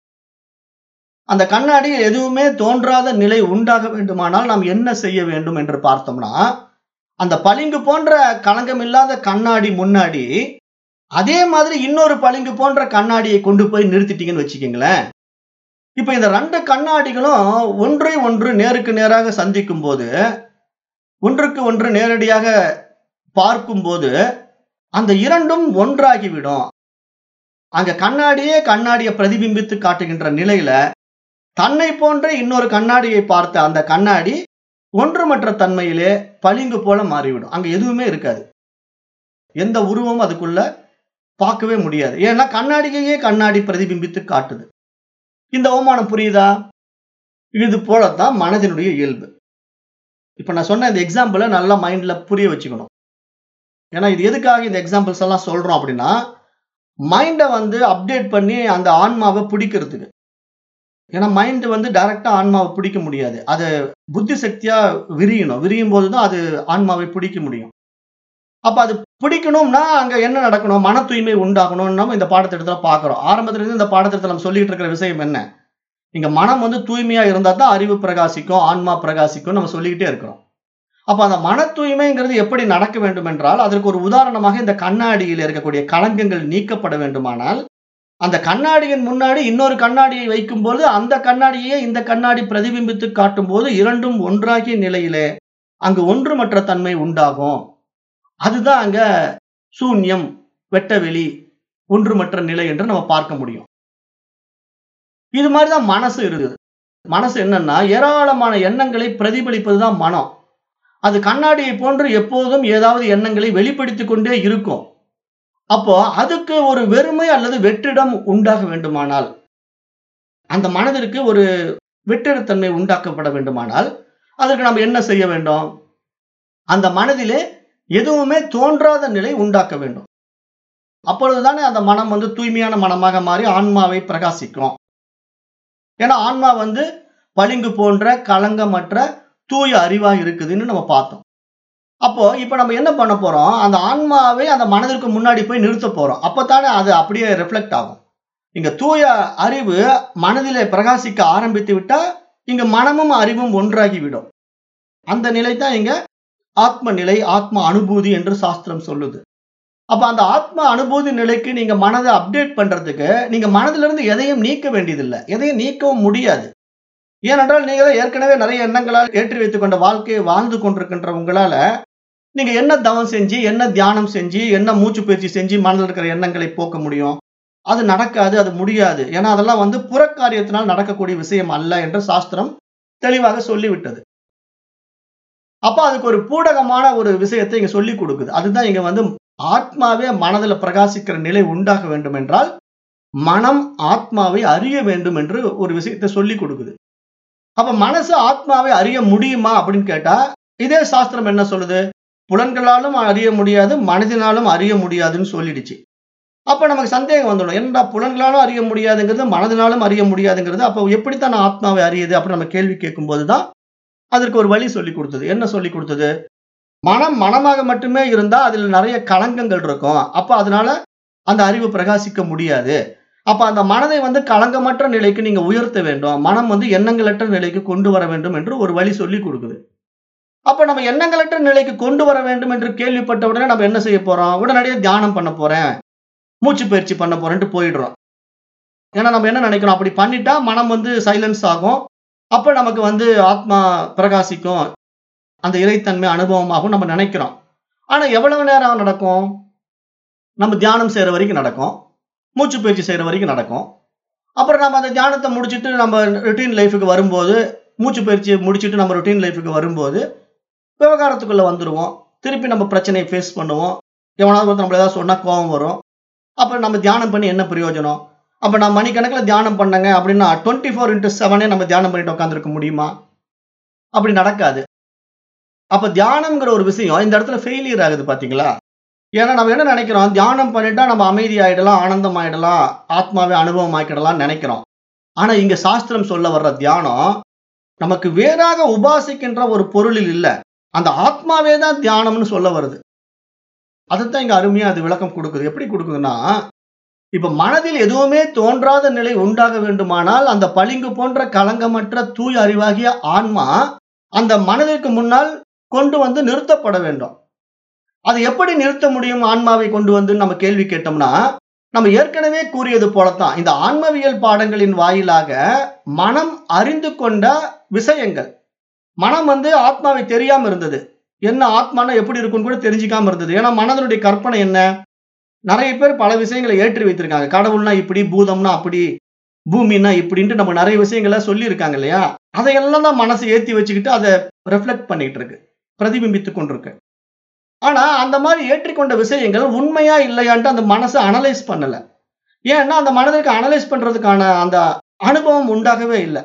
அந்த கண்ணாடியில் எதுவுமே தோன்றாத நிலை உண்டாக வேண்டுமானால் நாம் என்ன செய்ய வேண்டும் என்று பார்த்தோம்னா அந்த பளிங்கு போன்ற களங்கம் இல்லாத கண்ணாடி முன்னாடி அதே மாதிரி இன்னொரு பளிங்கு போன்ற கண்ணாடியை கொண்டு போய் நிறுத்திட்டீங்கன்னு வச்சுக்கோங்களேன் இப்ப இந்த ரெண்டு கண்ணாடிகளும் ஒன்றை ஒன்று நேருக்கு நேராக சந்திக்கும் போது ஒன்றுக்கு ஒன்று நேரடியாக பார்க்கும்போது அந்த இரண்டும் ஒன்றாகிவிடும் அங்க கண்ணாடியே கண்ணாடியை பிரதிபிம்பித்து காட்டுகின்ற நிலையில தன்னை போன்ற இன்னொரு கண்ணாடியை பார்த்த அந்த கண்ணாடி ஒன்றுமற்ற தன்மையிலே பளிங்கு போல மாறிவிடும் அங்க எதுவுமே இருக்காது எந்த உருவமும் அதுக்குள்ள பார்க்கவே முடியாது ஏன்னா கண்ணாடியையே கண்ணாடி பிரதிபிம்பித்து காட்டுது இந்த அவமானம் புரியுதா இது போலத்தான் மனதினுடைய இயல்பு இப்ப நான் சொன்ன இந்த எக்ஸாம்பிளை நல்லா மைண்ட்ல புரிய வச்சுக்கணும் ஏன்னா இது எதுக்காக இந்த எக்ஸாம்பிள்ஸ் எல்லாம் சொல்றோம் அப்படின்னா மைண்டை வந்து அப்டேட் பண்ணி அந்த ஆன்மாவை பிடிக்கிறதுக்கு ஏன்னா மைண்ட் வந்து டைரக்டா ஆன்மாவை பிடிக்க முடியாது அது புத்தி சக்தியா விரியணும் விரியும் போதுதான் அது ஆன்மாவை பிடிக்க முடியும் அப்ப அது பிடிக்கணும்னா அங்க என்ன நடக்கணும் மன தூய்மை உண்டாகணும்னு நம்ம இந்த பாடத்திட்டத்துல பாக்குறோம் ஆரம்பத்துல இருந்து இந்த பாடத்திட்டத்துல நம்ம சொல்லிட்டு இருக்கிற விஷயம் என்ன இங்க மனம் வந்து தூய்மையா இருந்தா தான் அறிவு பிரகாசிக்கும் ஆன்மா பிரகாசிக்கும் நம்ம சொல்லிக்கிட்டே இருக்கிறோம் அப்ப அந்த மன தூய்மைங்கிறது எப்படி நடக்க வேண்டும் என்றால் அதற்கு ஒரு உதாரணமாக இந்த கண்ணாடியில் இருக்கக்கூடிய களங்கங்கள் நீக்கப்பட வேண்டுமானால் அந்த கண்ணாடியின் முன்னாடி இன்னொரு கண்ணாடியை வைக்கும்போது அந்த கண்ணாடியே இந்த கண்ணாடி பிரதிபிம்பித்து காட்டும் போது இரண்டும் ஒன்றாகிய நிலையிலே அங்கு ஒன்றுமற்ற தன்மை உண்டாகும் அதுதான் அங்க சூன்யம் வெட்டவெளி ஒன்றுமற்ற நிலை என்று நம்ம பார்க்க முடியும் இது மாதிரிதான் மனசு இருக்குது மனசு என்னன்னா ஏராளமான எண்ணங்களை பிரதிபலிப்பதுதான் மனம் அது கண்ணாடியை போன்று எப்போதும் ஏதாவது எண்ணங்களை வெளிப்படுத்திக் கொண்டே இருக்கும் அப்போ அதுக்கு ஒரு வெறுமை அல்லது வெற்றிடம் உண்டாக வேண்டுமானால் அந்த மனதிற்கு ஒரு வெற்றிடத்தன்மை உண்டாக்கப்பட வேண்டுமானால் அதற்கு நாம் என்ன செய்ய வேண்டும் அந்த மனதிலே எதுவுமே தோன்றாத நிலை உண்டாக்க வேண்டும் அப்பொழுதுதானே அந்த மனம் வந்து தூய்மையான மனமாக மாறி ஆன்மாவை பிரகாசிக்கும் ஏன்னா ஆன்மா வந்து பளிங்கு போன்ற களங்கமற்ற தூய அறிவா இருக்குதுன்னு நம்ம பார்த்தோம் அப்போ இப்ப நம்ம என்ன பண்ண போறோம் அந்த ஆன்மாவை அந்த மனதிற்கு முன்னாடி போய் நிறுத்த போறோம் அப்பத்தானே அது அப்படியே ரிஃப்ளெக்ட் ஆகும் இங்க தூய அறிவு மனதிலே பிரகாசிக்க ஆரம்பித்து விட்டா இங்க மனமும் அறிவும் ஒன்றாகி விடும் அந்த நிலை தான் இங்க ஆத்ம நிலை ஆத்ம அனுபூதி என்று சாஸ்திரம் சொல்லுது அப்ப அந்த ஆத்ம அனுபூதி நிலைக்கு நீங்க மனதை அப்டேட் பண்றதுக்கு நீங்க மனதிலிருந்து எதையும் நீக்க வேண்டியதில்லை எதையும் நீக்கவும் முடியாது ஏனென்றால் நீங்க தான் ஏற்கனவே நிறைய எண்ணங்களால் ஏற்றி வைத்துக் கொண்ட வாழ்க்கையை வாழ்ந்து கொண்டிருக்கின்ற உங்களால நீங்க என்ன தவம் செஞ்சு என்ன தியானம் செஞ்சு என்ன மூச்சு பயிற்சி செஞ்சு மனதில் இருக்கிற எண்ணங்களை போக்க முடியும் அது நடக்காது அது முடியாது ஏன்னா அதெல்லாம் வந்து புறக்காரியத்தினால் நடக்கக்கூடிய விஷயம் அல்ல என்று சாஸ்திரம் தெளிவாக சொல்லிவிட்டது அப்ப அதுக்கு ஒரு பூடகமான ஒரு விஷயத்தை இங்க சொல்லி கொடுக்குது அதுதான் இங்க வந்து ஆத்மாவே மனதில் பிரகாசிக்கிற நிலை உண்டாக வேண்டும் என்றால் மனம் ஆத்மாவை அறிய வேண்டும் என்று ஒரு விஷயத்தை சொல்லி கொடுக்குது அப்ப மனசு ஆத்மாவை அறிய முடியுமா அப்படின்னு கேட்டா இதே சாஸ்திரம் என்ன சொல்லுது புலன்களாலும் அறிய முடியாது மனதினாலும் அறிய முடியாதுன்னு சொல்லிடுச்சு அப்ப நமக்கு சந்தேகம் வந்துடும் என்னடா புலன்களாலும் அறிய முடியாதுங்கிறது மனதினாலும் அறிய முடியாதுங்கிறது அப்போ எப்படித்தான் நான் ஆத்மாவை அறியுது அப்படின்னு நம்ம கேள்வி கேட்கும் போதுதான் அதற்கு ஒரு வழி சொல்லி கொடுத்தது என்ன சொல்லி கொடுத்தது மனம் மனமாக மட்டுமே இருந்தா அதில் நிறைய களங்கங்கள் இருக்கும் அப்ப அதனால அந்த அறிவு பிரகாசிக்க முடியாது அப்ப அந்த மனதை வந்து களங்கமற்ற நிலைக்கு நீங்க உயர்த்த வேண்டும் மனம் வந்து எண்ணங்களற்ற நிலைக்கு கொண்டு வர வேண்டும் என்று ஒரு வழி சொல்லி கொடுக்குது அப்ப நம்ம எண்ணங்களற்ற நிலைக்கு கொண்டு வர வேண்டும் என்று கேள்விப்பட்ட உடனே நம்ம என்ன செய்ய போறோம் உடனடியாக தியானம் பண்ண போறேன் மூச்சு பயிற்சி பண்ண போறேன்ட்டு போயிடுறோம் ஏன்னா நம்ம என்ன நினைக்கிறோம் அப்படி பண்ணிட்டா மனம் வந்து சைலன்ஸ் ஆகும் அப்ப நமக்கு வந்து ஆத்மா பிரகாசிக்கும் அந்த இறைத்தன்மை அனுபவமாகும் நம்ம நினைக்கிறோம் ஆனா எவ்வளவு நேரம் நடக்கும் நம்ம தியானம் செய்யற வரைக்கும் நடக்கும் மூச்சு பயிற்சி செய்யற வரைக்கும் நடக்கும் அப்புறம் நம்ம அந்த தியானத்தை முடிச்சுட்டு நம்ம ருட்டீன் லைஃபுக்கு வரும்போது மூச்சு பயிற்சியை முடிச்சுட்டு நம்ம ருட்டீன் லைஃபுக்கு வரும்போது விவகாரத்துக்குள்ள வந்துடுவோம் திருப்பி நம்ம பிரச்சனையை ஃபேஸ் பண்ணுவோம் எவனாவது ஒருத்தர் நம்மள ஏதாவது சொன்னா கோபம் வரும் அப்புறம் நம்ம தியானம் பண்ணி என்ன பிரயோஜனம் அப்ப நான் மணிக்கணக்கில் தியானம் பண்ணங்க அப்படின்னா டுவெண்ட்டி ஃபோர் இன்ட்டு செவனே நம்ம தியானம் பண்ணிட்டு உட்காந்துருக்க முடியுமா அப்படி நடக்காது அப்ப தியானம்ங்கிற ஒரு விஷயம் இந்த இடத்துல ஃபெயிலியர் ஆகுது பாத்தீங்களா ஏன்னா நம்ம என்ன நினைக்கிறோம் தியானம் பண்ணிட்டா நம்ம அமைதி ஆயிடலாம் ஆனந்தம் ஆயிடலாம் ஆத்மாவே அனுபவம் ஆக்கிடலாம் நினைக்கிறோம் ஆனா இங்க சாஸ்திரம் சொல்ல வர்ற தியானம் நமக்கு வேறாக உபாசிக்கின்ற ஒரு பொருளில் இல்ல அந்த ஆத்மாவே தான் தியானம்னு சொல்ல வருது அதுதான் இங்க அருமையா அது விளக்கம் கொடுக்குது எப்படி கொடுக்குதுன்னா இப்ப மனதில் எதுவுமே தோன்றாத நிலை உண்டாக வேண்டுமானால் அந்த பளிங்கு போன்ற களங்கமற்ற தூய் அறிவாகிய ஆன்மா அந்த மனதிற்கு முன்னால் கொண்டு வந்து நிறுத்தப்பட வேண்டும் அது எப்படி நிறுத்த முடியும் ஆன்மாவை கொண்டு வந்து நம்ம கேள்வி கேட்டோம்னா நம்ம ஏற்கனவே கூறியது போலத்தான் இந்த ஆன்மவியல் பாடங்களின் வாயிலாக மனம் அறிந்து கொண்ட விஷயங்கள் மனம் வந்து ஆத்மாவை தெரியாம இருந்தது என்ன ஆத்மானா எப்படி இருக்கும்னு கூட தெரிஞ்சுக்காம இருந்தது ஏன்னா மனதனுடைய கற்பனை என்ன நிறைய பேர் பல விஷயங்களை ஏற்றி வைத்திருக்காங்க கடவுள்னா இப்படி பூதம்னா அப்படி பூமின்னா இப்படின்ட்டு நம்ம நிறைய விஷயங்களை சொல்லியிருக்காங்க இல்லையா அதையெல்லாம் தான் மனசு ஏத்தி வச்சுக்கிட்டு அதை ரெஃப்ளெக்ட் பண்ணிட்டு இருக்கு பிரதிபிம்பித்து கொண்டிருக்கு ஆனா அந்த மாதிரி ஏற்றிக்கொண்ட விஷயங்கள் உண்மையா இல்லையான்ட்டு அந்த மனசை அனலைஸ் பண்ணல ஏன்னா அந்த மனதிற்கு அனலைஸ் பண்றதுக்கான அந்த அனுபவம் உண்டாகவே இல்லை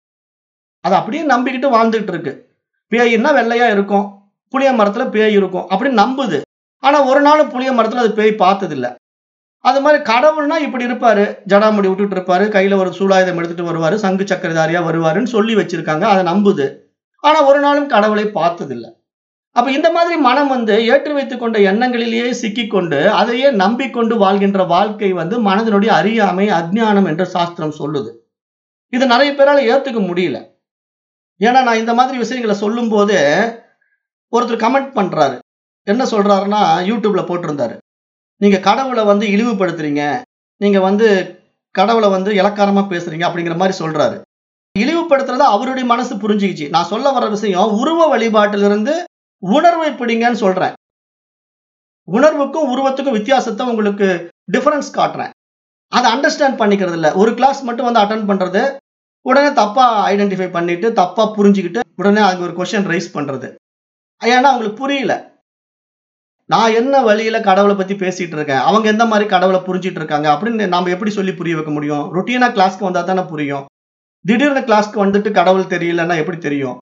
அதை அப்படியே நம்பிக்கிட்டு வாழ்ந்துட்டு இருக்கு பேயின்னா வெள்ளையா இருக்கும் புளிய மரத்துல பேய் இருக்கும் அப்படி நம்புது ஆனா ஒரு நாள் புளிய மரத்துல அது பேய் பார்த்தது இல்ல அது மாதிரி கடவுள்னா இப்படி இருப்பாரு ஜடாமுடி விட்டுட்டு இருப்பாரு கையில ஒரு சூலாயுதம் எடுத்துட்டு வருவாரு சங்கு சக்கரதாரியா வருவாருன்னு சொல்லி வச்சிருக்காங்க அதை நம்புது ஆனா ஒரு நாளும் கடவுளை பார்த்தது இல்ல அப்ப இந்த மாதிரி மனம் வந்து ஏற்றி வைத்துக் கொண்ட எண்ணங்களிலேயே சிக்கிக்கொண்டு அதையே நம்பிக்கொண்டு வாழ்கின்ற வாழ்க்கை வந்து மனதினுடைய அறியாமை அஜ்ஞானம் என்று சாஸ்திரம் சொல்லுது இது நிறைய பேரால ஏத்துக்க முடியல ஏன்னா நான் இந்த மாதிரி விஷயங்களை சொல்லும் போது ஒருத்தர் கமெண்ட் பண்றாரு என்ன சொல்றாருன்னா யூடியூப்ல போட்டிருந்தாரு நீங்க கடவுளை வந்து இழிவுபடுத்துறீங்க நீங்க வந்து கடவுளை வந்து இலக்காரமா பேசுறீங்க அப்படிங்கிற மாதிரி சொல்றாரு இழிவுபடுத்துறத அவருடைய மனசு புரிஞ்சுக்கிச்சு நான் சொல்ல வர விஷயம் உருவ வழிபாட்டிலிருந்து உணர்வை பிடிங்கன்னு சொல்றேன் உணர்வுக்கும் உருவத்துக்கும் வித்தியாசத்தை உங்களுக்கு டிஃபரன்ஸ் காட்டுறேன் அதை அண்டர்ஸ்டாண்ட் பண்ணிக்கிறது இல்ல ஒரு கிளாஸ் மட்டும் வந்து அட்டன் பண்றது உடனே தப்பா ஐடென்டிஃபை பண்ணிட்டு தப்பா புரிஞ்சுக்கிட்டு உடனே அதுக்கு ஒரு கொஸ்டின் ரைஸ் பண்றது ஏன்னா அவங்களுக்கு புரியல நான் என்ன வழியில கடவுளை பத்தி பேசிட்டு இருக்கேன் அவங்க எந்த மாதிரி கடவுளை புரிஞ்சிட்டு இருக்காங்க அப்படின்னு நாம எப்படி சொல்லி புரிய வைக்க முடியும் ரொட்டீனா கிளாஸ்க்கு வந்தா தானே புரியும் திடீர்னு கிளாஸ்க்கு வந்துட்டு கடவுள் தெரியலன்னா எப்படி தெரியும்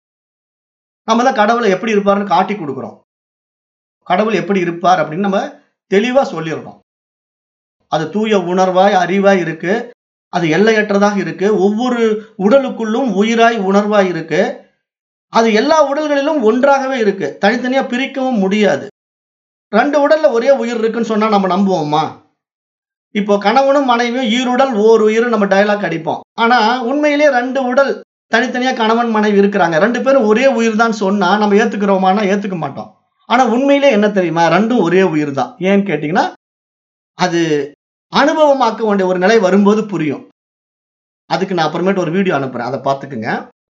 நம்ம தான் கடவுளை எப்படி இருப்பாருன்னு காட்டி கொடுக்குறோம் கடவுள் எப்படி இருப்பார் அப்படின்னு நம்ம தெளிவா சொல்லிடுறோம் அது தூய உணர்வாய் அறிவாய் இருக்கு அது எல்லையற்றதாக இருக்கு ஒவ்வொரு உடலுக்குள்ளும் உயிராய் உணர்வாய் இருக்கு அது எல்லா உடல்களிலும் ஒன்றாகவே இருக்கு தனித்தனியா பிரிக்கவும் முடியாது ரெண்டு உடல்ல ஒரே உயிர் இருக்குன்னு சொன்னா நம்ம நம்புவோமா இப்போ கணவனும் மனைவியும் ஈருடல் ஓர் உயிர் நம்ம டயலாக் அடிப்போம் ஆனா உண்மையிலேயே ரெண்டு உடல் தனித்தனியா கணவன் மனைவி இருக்கிறாங்க ரெண்டு பேரும் ஒரே உயிர் தான் சொன்னா நம்ம ஏத்துக்கிறோமானா ஏத்துக்க மாட்டோம் ஆனா உண்மையிலே என்ன தெரியுமா ரெண்டும் ஒரே உயிர் தான் ஏன்னு கேட்டீங்கன்னா அது அனுபவமாக்க வேண்டிய ஒரு நிலை வரும்போது புரியும் அதுக்கு நான் அப்புறமேட்டு ஒரு வீடியோ அனுப்புறேன் அதை பார்த்துக்குங்க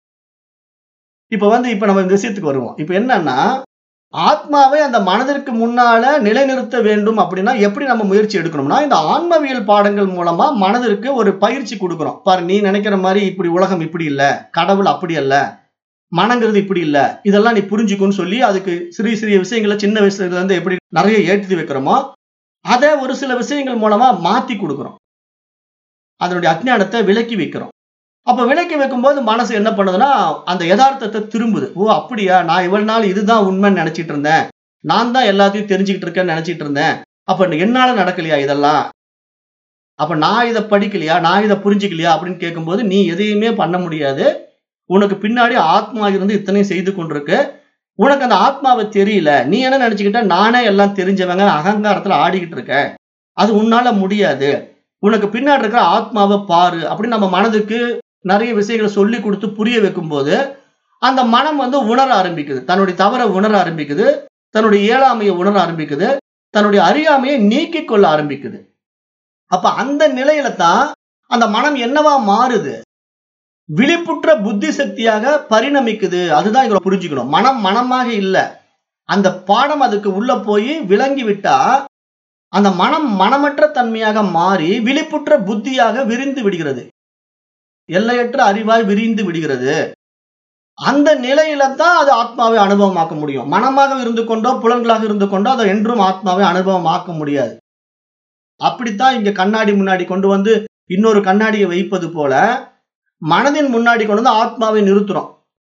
இப்ப வந்து இப்ப நம்ம இந்த விஷயத்துக்கு வருவோம் இப்ப என்னன்னா ஆத்மாவை அந்த மனதிற்கு முன்னால நிலைநிறுத்த வேண்டும் அப்படின்னா எப்படி நம்ம முயற்சி எடுக்கணும்னா இந்த ஆன்மவியல் பாடங்கள் மூலமா மனதிற்கு ஒரு பயிற்சி கொடுக்குறோம் பாரு நீ நினைக்கிற மாதிரி இப்படி உலகம் இப்படி இல்ல கடவுள் அப்படி அல்ல மனங்கிறது இப்படி இல்ல இதெல்லாம் நீ புரிஞ்சுக்கும்னு சொல்லி அதுக்கு சிறிய சிறிய விஷயங்களை சின்ன வயசுல இருந்து எப்படி நிறைய ஏற்றி வைக்கிறோமோ அதை ஒரு சில விஷயங்கள் மூலமா மாத்தி கொடுக்குறோம் அதனுடைய அஜ்ஞானத்தை விலக்கி வைக்கிறோம் அப்ப விலக்கி வைக்கும்போது மனசு என்ன பண்ணுதுன்னா அந்த யதார்த்தத்தை திரும்புது ஓ அப்படியா நான் இவ்வளவு நாள் இதுதான் உண்மைன்னு நினைச்சிட்டு இருந்தேன் நான் தான் எல்லாத்தையும் தெரிஞ்சுக்கிட்டு இருக்கேன்னு நினைச்சிட்டு இருந்தேன் அப்ப என்னால நடக்கலையா இதெல்லாம் அப்ப நான் இதை படிக்கலையா நான் இதை புரிஞ்சுக்கலையா அப்படின்னு கேட்கும்போது நீ எதையுமே பண்ண முடியாது உனக்கு பின்னாடி ஆத்மா இருந்து இத்தனையும் செய்து கொண்டிருக்கு உனக்கு அந்த ஆத்மாவை தெரியல நீ என்ன நினைச்சுக்கிட்ட நானே எல்லாம் தெரிஞ்சவங்க அகங்காரத்துல ஆடிக்கிட்டு இருக்க அது உன்னால முடியாது உனக்கு பின்னாடி இருக்கிற ஆத்மாவை பாரு அப்படின்னு நம்ம மனதுக்கு நிறைய விஷயங்களை சொல்லி கொடுத்து புரிய வைக்கும்போது அந்த மனம் வந்து உணர ஆரம்பிக்குது தன்னுடைய தவறை உணர ஆரம்பிக்குது தன்னுடைய இயலாமையை உணர ஆரம்பிக்குது தன்னுடைய அறியாமையை நீக்கிக் கொள்ள ஆரம்பிக்குது அப்ப அந்த நிலையில தான் அந்த மனம் என்னவா மாறுது விழிப்புற்ற புத்தி சக்தியாக பரிணமிக்குது அதுதான் இங்க புரிஞ்சுக்கணும் மனம் மனமாக இல்ல அந்த பாடம் அதுக்கு உள்ள போய் விளங்கி விட்டா அந்த மனம் மனமற்ற தன்மையாக மாறி விழிப்புற்ற புத்தியாக விரிந்து விடுகிறது எல்லையற்ற அறிவாய் விரிந்து விடுகிறது அந்த நிலையில தான் அது ஆத்மாவை அனுபவமாக்க முடியும் மனமாக இருந்து கொண்டோ புலன்களாக இருந்து கொண்டோ அதை என்றும் ஆத்மாவை அனுபவமாக்க முடியாது அப்படித்தான் இங்க கண்ணாடி முன்னாடி கொண்டு வந்து இன்னொரு கண்ணாடியை வைப்பது போல மனதின் முன்னாடி கொண்டு வந்து ஆத்மாவை நிறுத்துறோம்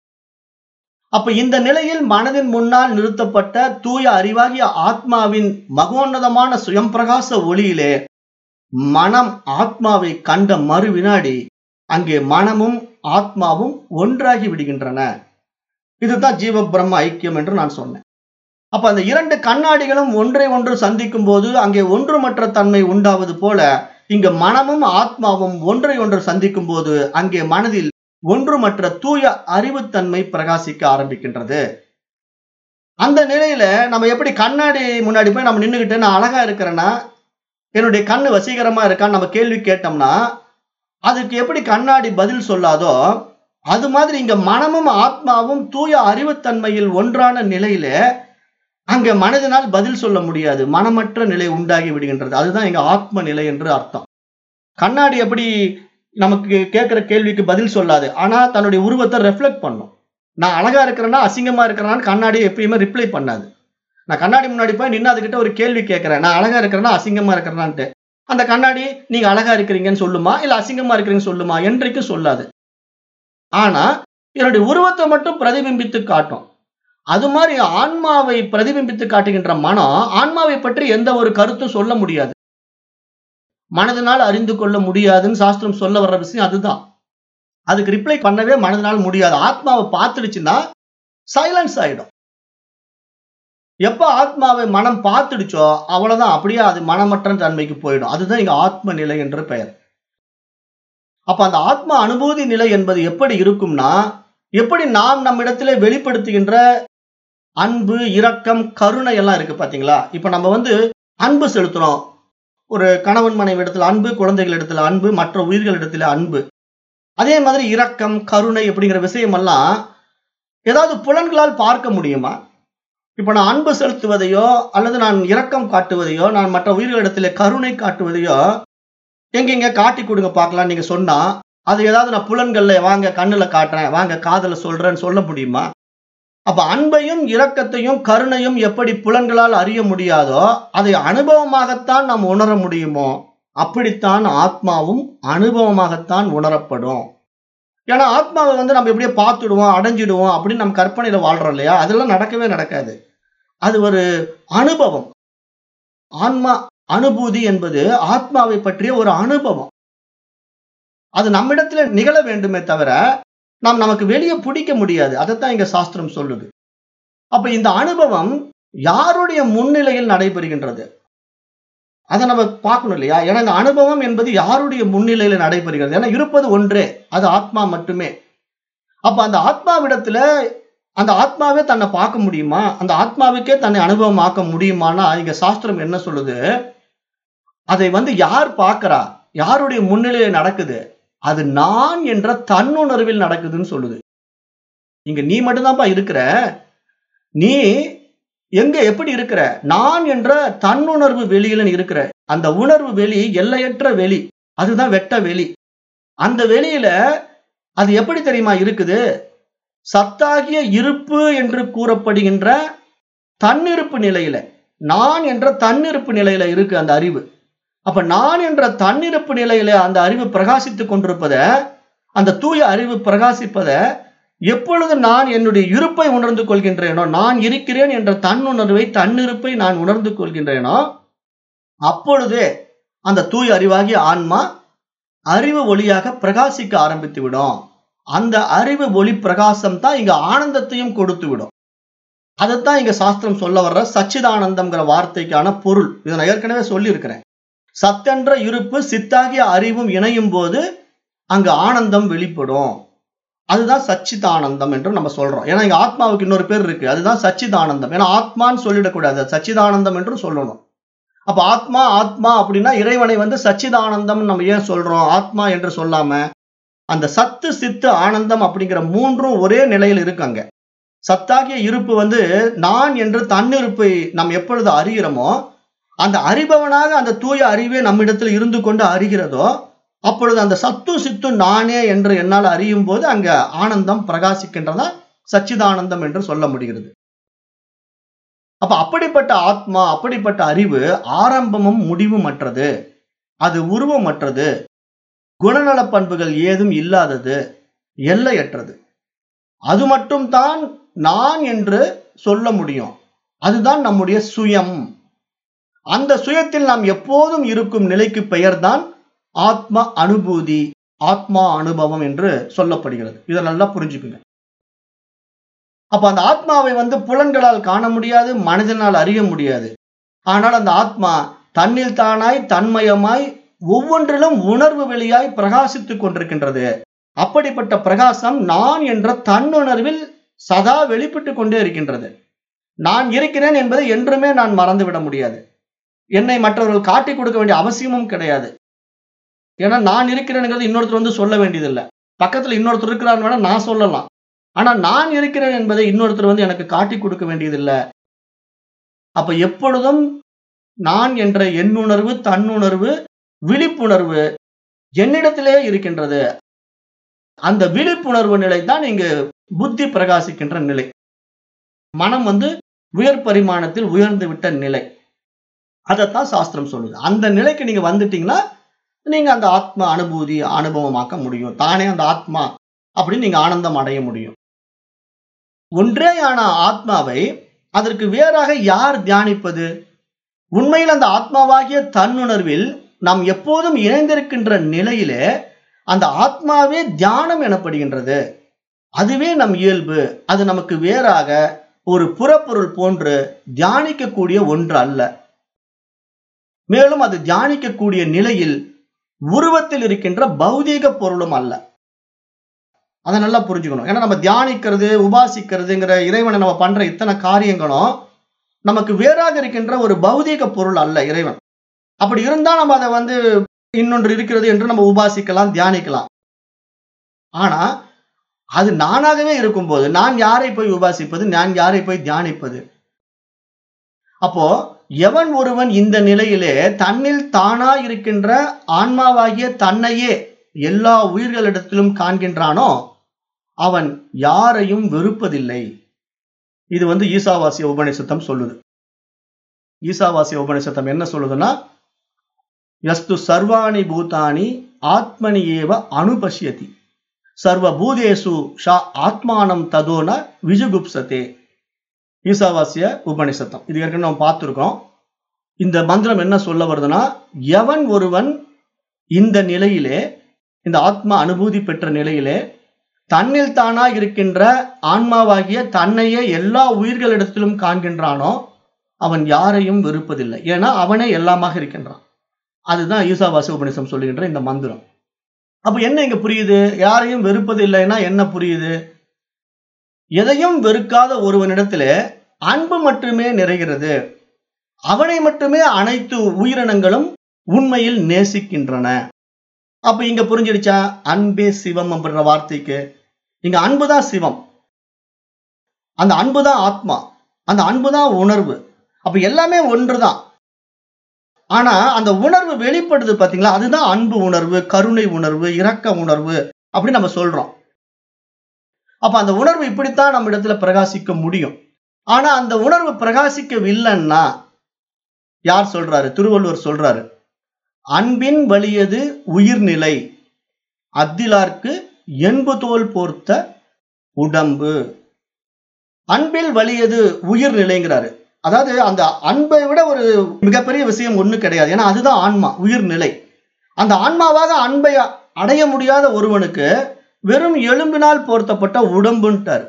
அப்ப இந்த நிலையில் மனதின் முன்னால் நிறுத்தப்பட்ட தூய அறிவாகிய ஆத்மாவின் மகோன்னதமான சுயம் பிரகாச ஒளியிலே மனம் ஆத்மாவை கண்ட மறு வினாடி அங்கே மனமும் ஆத்மாவும் ஒன்றாகி விடுகின்றன இதுதான் ஜீவ பிரம்ம ஐக்கியம் என்று நான் சொன்னேன் அப்ப அந்த இரண்டு கண்ணாடிகளும் ஒன்றை ஒன்று சந்திக்கும் போது அங்கே ஒன்றுமற்ற தன்மை உண்டாவது போல இங்க மனமும் ஆத்மாவும் ஒன்றை ஒன்று சந்திக்கும் போது அங்கே மனதில் ஒன்றுமற்ற தூய அறிவுத்தன்மை பிரகாசிக்க ஆரம்பிக்கின்றது அந்த நிலையில நம்ம எப்படி கண்ணாடி முன்னாடி போய் நம்ம நின்றுகிட்டு நான் அழகா இருக்கிறேன்னா என்னுடைய கண்ணு வசீகரமா இருக்கான்னு நம்ம கேள்வி கேட்டோம்னா அதுக்கு எப்படி கண்ணாடி பதில் சொல்லாதோ அது மாதிரி இங்க மனமும் ஆத்மாவும் தூய அறிவுத்தன்மையில் ஒன்றான நிலையில அங்க மனதினால் பதில் சொல்ல முடியாது மனமற்ற நிலை உண்டாகி விடுகின்றது அதுதான் எங்க ஆத்ம நிலை என்று அர்த்தம் கண்ணாடி எப்படி நமக்கு கேட்கிற கேள்விக்கு பதில் சொல்லாது ஆனா தன்னுடைய உருவத்தை ரெஃப்ளெக்ட் பண்ணும் நான் அழகா இருக்கிறேன்னா அசிங்கமா இருக்கிறேன்னு கண்ணாடி எப்பயுமே ரிப்ளை பண்ணாது நான் கண்ணாடி முன்னாடி போய் நின்று அதுகிட்ட ஒரு கேள்வி கேட்கிறேன் நான் அழகா இருக்கிறேன்னா அசிங்கமா இருக்கிறேன்னான்ட்டு அந்த கண்ணாடி நீங்க அழகா இருக்கிறீங்கன்னு சொல்லுமா இல்ல அசிங்கமா இருக்கிறீங்கன்னு சொல்லுமா என்றைக்கும் சொல்லாது ஆனா என்னுடைய உருவத்தை மட்டும் பிரதிபிம்பித்து காட்டும் அது மாதிரி ஆன்மாவை பிரதிபிம்பித்து காட்டுகின்ற மனம் ஆன்மாவை பற்றி எந்த ஒரு கருத்தும் சொல்ல முடியாது மனதினால் அறிந்து கொள்ள முடியாதுன்னு சாஸ்திரம் சொல்ல வர்ற விஷயம் அதுதான் அதுக்கு ரிப்ளை பண்ணவே மனதினால் முடியாது ஆத்மாவை பார்த்துடுச்சுன்னா சைலன்ஸ் ஆயிடும் எப்ப ஆத்மாவை மனம் பார்த்துடுச்சோ அவ்வளவுதான் அப்படியே அது மனமற்ற தன்மைக்கு போயிடும் அதுதான் இங்க ஆத்ம நிலை என்று பெயர் அப்ப அந்த ஆத்ம அனுபூதி நிலை என்பது எப்படி இருக்கும்னா எப்படி நாம் நம்மிடத்திலே வெளிப்படுத்துகின்ற அன்பு இரக்கம் கருணை எல்லாம் இருக்கு பாத்தீங்களா இப்ப நம்ம வந்து அன்பு செலுத்துறோம் ஒரு கணவன் மனைவி இடத்துல அன்பு குழந்தைகள் இடத்துல அன்பு மற்ற உயிர்கள் இடத்துல அன்பு அதே மாதிரி இரக்கம் கருணை அப்படிங்கிற விஷயமெல்லாம் ஏதாவது புலன்களால் பார்க்க முடியுமா இப்ப நான் அன்பு செலுத்துவதையோ அல்லது நான் இரக்கம் காட்டுவதையோ நான் மற்ற உயிர்களிடத்துல கருணை காட்டுவதையோ எங்கெங்க காட்டி கொடுங்க பார்க்கலாம் நீங்க சொன்னா அது ஏதாவது நான் புலன்கள்ல வாங்க கண்ணுல காட்டுறேன் வாங்க காதல சொல்றேன்னு சொல்ல முடியுமா அப்ப அன்பையும் இரக்கத்தையும் கருணையும் எப்படி புலன்களால் அறிய முடியாதோ அதை அனுபவமாகத்தான் நாம் உணர முடியுமோ அப்படித்தான் ஆத்மாவும் அனுபவமாகத்தான் உணரப்படும் ஏன்னா ஆத்மாவை வந்து நம்ம எப்படியே பார்த்துடுவோம் அடைஞ்சிடுவோம் அப்படின்னு நம்ம கற்பனையில வாழ்றோம் இல்லையா அதெல்லாம் நடக்கவே நடக்காது அது ஒரு அனுபவம் ஆன்மா அனுபூதி என்பது ஆத்மாவை பற்றிய ஒரு அனுபவம் அது நம்மிடத்துல நிகழ வேண்டுமே தவிர நாம் நமக்கு வெளியே பிடிக்க முடியாது அதைத்தான் இங்க சாஸ்திரம் சொல்லுது அப்ப இந்த அனுபவம் யாருடைய முன்னிலையில் நடைபெறுகின்றது அதை நம்ம பார்க்கணும் இல்லையா ஏன்னா இந்த அனுபவம் என்பது யாருடைய முன்னிலையில நடைபெறுகிறது ஏன்னா இருப்பது ஒன்றே அது ஆத்மா மட்டுமே அப்ப அந்த ஆத்மாவிடத்துல அந்த ஆத்மாவே தன்னை பார்க்க முடியுமா அந்த ஆத்மாவுக்கே தன்னை அனுபவமாக்க முடியுமானா இங்க சாஸ்திரம் என்ன சொல்லுது அதை வந்து யார் பார்க்கறா யாருடைய முன்னிலையில நடக்குது அது நான் என்ற தன்னுணர்வில் நடக்குதுன்னு சொல்லுது இங்க நீ மட்டும்தான்ப்பா இருக்கிற நீ எங்க எப்படி இருக்கிற நான் என்ற தன்னுணர்வு வெளியில நீ இருக்கிற அந்த உணர்வு வெளி எல்லையற்ற வெளி அதுதான் வெட்ட வெளி அந்த வெளியில அது எப்படி தெரியுமா இருக்குது சத்தாகிய இருப்பு என்று கூறப்படுகின்ற தன்னிருப்பு நிலையில நான் என்ற தன்னிருப்பு நிலையில இருக்கு அந்த அறிவு அப்ப நான் என்ற தன்னிருப்பு நிலையில அந்த அறிவு பிரகாசித்துக் கொண்டிருப்பத அந்த தூய அறிவு பிரகாசிப்பத எப்பொழுது நான் என்னுடைய இருப்பை உணர்ந்து கொள்கின்றேனோ நான் இருக்கிறேன் என்ற தன்னுணர்வை தன்னிருப்பை நான் உணர்ந்து கொள்கின்றேனோ அப்பொழுதே அந்த தூய அறிவாகிய ஆன்மா அறிவு ஒளியாக பிரகாசிக்க ஆரம்பித்து விடும் அந்த அறிவு ஒளி பிரகாசம் தான் இங்க ஆனந்தத்தையும் கொடுத்து விடும் அதைத்தான் இங்க சாஸ்திரம் சொல்ல வர்ற சச்சிதானந்தம்ங்கிற வார்த்தைக்கான பொருள் இதை நான் ஏற்கனவே சொல்லி இருக்கிறேன் சத்தென்ற இருப்பு சித்தாகிய அறிவும் இணையும் போது அங்கு ஆனந்தம் வெளிப்படும் அதுதான் சச்சிதானந்தம் என்று நம்ம சொல்றோம் ஏன்னா இங்க ஆத்மாவுக்கு இன்னொரு பேர் இருக்கு அதுதான் சச்சிதானந்தம் ஏன்னா ஆத்மான்னு சொல்லிடக்கூடாது சச்சிதானந்தம் என்று சொல்லணும் அப்ப ஆத்மா ஆத்மா அப்படின்னா இறைவனை வந்து சச்சிதானந்தம் நம்ம ஏன் சொல்றோம் ஆத்மா என்று சொல்லாம அந்த சத்து சித்து ஆனந்தம் அப்படிங்கிற மூன்றும் ஒரே நிலையில் இருக்கு அங்க சத்தாகிய இருப்பு வந்து நான் என்று தன்னிருப்பை நாம் எப்பொழுது அறிகிறோமோ அந்த அறிபவனாக அந்த தூய அறிவே நம்மிடத்தில் இருந்து கொண்டு அறிகிறதோ அப்பொழுது அந்த சத்து சித்து நானே என்று என்னால் அறியும் போது அங்க ஆனந்தம் பிரகாசிக்கின்றதா சச்சிதானந்தம் என்று சொல்ல முடிகிறது அப்ப அப்படிப்பட்ட ஆத்மா அப்படிப்பட்ட அறிவு ஆரம்பமும் முடிவுமற்றது அது உருவமற்றது குணநல பண்புகள் ஏதும் இல்லாதது எல்லையற்றது அது மட்டும்தான் நான் என்று சொல்ல முடியும் அதுதான் நம்முடைய சுயம் அந்த சுயத்தில் நாம் எப்போதும் இருக்கும் நிலைக்கு பெயர்தான் ஆத்ம அனுபூதி ஆத்மா அனுபவம் என்று சொல்லப்படுகிறது இதை நல்லா புரிஞ்சுக்குங்க அப்ப அந்த ஆத்மாவை வந்து புலன்களால் காண முடியாது மனிதனால் அறிய முடியாது ஆனால் அந்த ஆத்மா தன்னில் தானாய் தன்மயமாய் ஒவ்வொன்றிலும் உணர்வு வெளியாய் பிரகாசித்துக் கொண்டிருக்கின்றது அப்படிப்பட்ட பிரகாசம் நான் என்ற தன்னுணர்வில் சதா வெளிப்பட்டு கொண்டே இருக்கின்றது நான் இருக்கிறேன் என்பதை என்றுமே நான் மறந்துவிட முடியாது என்னை மற்றவர்கள் காட்டி கொடுக்க வேண்டிய அவசியமும் கிடையாது ஏன்னா நான் இருக்கிறேனுங்கிறது இன்னொருத்தர் வந்து சொல்ல வேண்டியதில்லை பக்கத்துல இன்னொருத்தர் இருக்கிறான்னு வேணா நான் சொல்லலாம் ஆனா நான் இருக்கிறேன் என்பதை இன்னொருத்தர் வந்து எனக்கு காட்டி கொடுக்க வேண்டியதில்லை அப்ப எப்பொழுதும் நான் என்ற எண்ணுணர்வு தன்னுணர்வு விழிப்புணர்வு என்னிடத்திலே இருக்கின்றது அந்த விழிப்புணர்வு நிலை தான் இங்கு புத்தி பிரகாசிக்கின்ற நிலை மனம் வந்து உயர் பரிமாணத்தில் உயர்ந்து விட்ட நிலை அதைத்தான் சாஸ்திரம் சொல்லுது அந்த நிலைக்கு நீங்க வந்துட்டீங்கன்னா நீங்க அந்த ஆத்ம அனுபூதி அனுபவமாக்க முடியும் தானே அந்த ஆத்மா அப்படின்னு நீங்க ஆனந்தம் அடைய முடியும் ஒன்றேயான ஆத்மாவை அதற்கு வேறாக யார் தியானிப்பது உண்மையில் அந்த ஆத்மாவாகிய தன்னுணர்வில் நாம் எப்போதும் இணைந்திருக்கின்ற நிலையிலே அந்த ஆத்மாவே தியானம் எனப்படுகின்றது அதுவே நம் இயல்பு அது நமக்கு வேறாக ஒரு புறப்பொருள் போன்று தியானிக்கக்கூடிய ஒன்று அல்ல மேலும் அது தியானிக்கக்கூடிய நிலையில் உருவத்தில் இருக்கின்ற பௌதீக பொருளும் அல்ல அதை நல்லா புரிஞ்சுக்கணும் ஏன்னா நம்ம தியானிக்கிறது உபாசிக்கிறதுங்கிற இறைவனை நம்ம பண்ற இத்தனை காரியங்களும் நமக்கு வேறாக இருக்கின்ற ஒரு பௌதீக பொருள் அல்ல இறைவன் அப்படி இருந்தா நம்ம அதை வந்து இன்னொன்று இருக்கிறது என்று நம்ம உபாசிக்கலாம் தியானிக்கலாம் ஆனா அது நானாகவே இருக்கும்போது நான் யாரை போய் உபாசிப்பது நான் யாரை போய் தியானிப்பது அப்போ எவன் ஒருவன் இந்த நிலையிலே தன்னில் தானா இருக்கின்ற ஆன்மாவாகிய தன்னையே எல்லா உயிர்களிடத்திலும் காண்கின்றானோ அவன் யாரையும் வெறுப்பதில்லை இது வந்து ஈசாவாசிய உபநிஷத்தம் சொல்லுது ஈசாவாசிய உபநிஷத்தம் என்ன சொல்லுதுன்னா யஸ்து சர்வாணி பூதானி ஆத்மனி ஏவ அனுபஷ்யதி சர்வ பூதேசு ஷா ஆத்மானம் ததோன விஜுகுப்சதே ஈசாவாசிய உபனிஷத்தம் இது ஏற்கனவே நம்ம பார்த்துருக்கோம் இந்த மந்திரம் என்ன சொல்ல வருதுன்னா எவன் ஒருவன் இந்த நிலையிலே இந்த ஆத்மா அனுபூதி பெற்ற நிலையிலே தன்னில் தானா இருக்கின்ற ஆன்மாவாகிய தன்னையே எல்லா உயிர்களிடத்திலும் காண்கின்றானோ அவன் யாரையும் வெறுப்பதில்லை ஏன்னா அவனே எல்லாமாக இருக்கின்றான் அதுதான் ஈசாவாசி உபநிஷம் சொல்லுகின்ற இந்த மந்திரம் அப்ப என்ன இங்க புரியுது யாரையும் வெறுப்பது இல்லைன்னா என்ன புரியுது எதையும் வெறுக்காத ஒருவனிடத்துல அன்பு மட்டுமே நிறைகிறது அவனை மட்டுமே அனைத்து உயிரினங்களும் உண்மையில் நேசிக்கின்றன அப்ப இங்க புரிஞ்சிடுச்சா அன்பே சிவம் அப்படின்ற வார்த்தைக்கு இங்க அன்புதான் சிவம் அந்த அன்புதான் ஆத்மா அந்த அன்புதான் உணர்வு அப்ப எல்லாமே ஒன்றுதான் ஆனா அந்த உணர்வு வெளிப்படுது பாத்தீங்களா அதுதான் அன்பு உணர்வு கருணை உணர்வு இரக்க உணர்வு அப்படி நம்ம சொல்றோம் அப்ப அந்த உணர்வு இப்படித்தான் நம்ம இடத்துல பிரகாசிக்க முடியும் ஆனா அந்த உணர்வு பிரகாசிக்கவில்லைன்னா யார் சொல்றாரு திருவள்ளுவர் சொல்றாரு அன்பின் வலியது உயிர்நிலை அத்திலார்க்கு என்பு தோல் போர்த்த உடம்பு அன்பில் வலியது உயிர்நிலைங்கிறாரு அதாவது அந்த அன்பை விட ஒரு மிகப்பெரிய விஷயம் ஒண்ணு கிடையாது ஏன்னா அதுதான் ஆன்மா உயிர்நிலை அந்த ஆன்மாவாக அன்பை அடைய முடியாத ஒருவனுக்கு வெறும் எலும்பினால் போர்த்தப்பட்ட உடம்புன்ட்டார்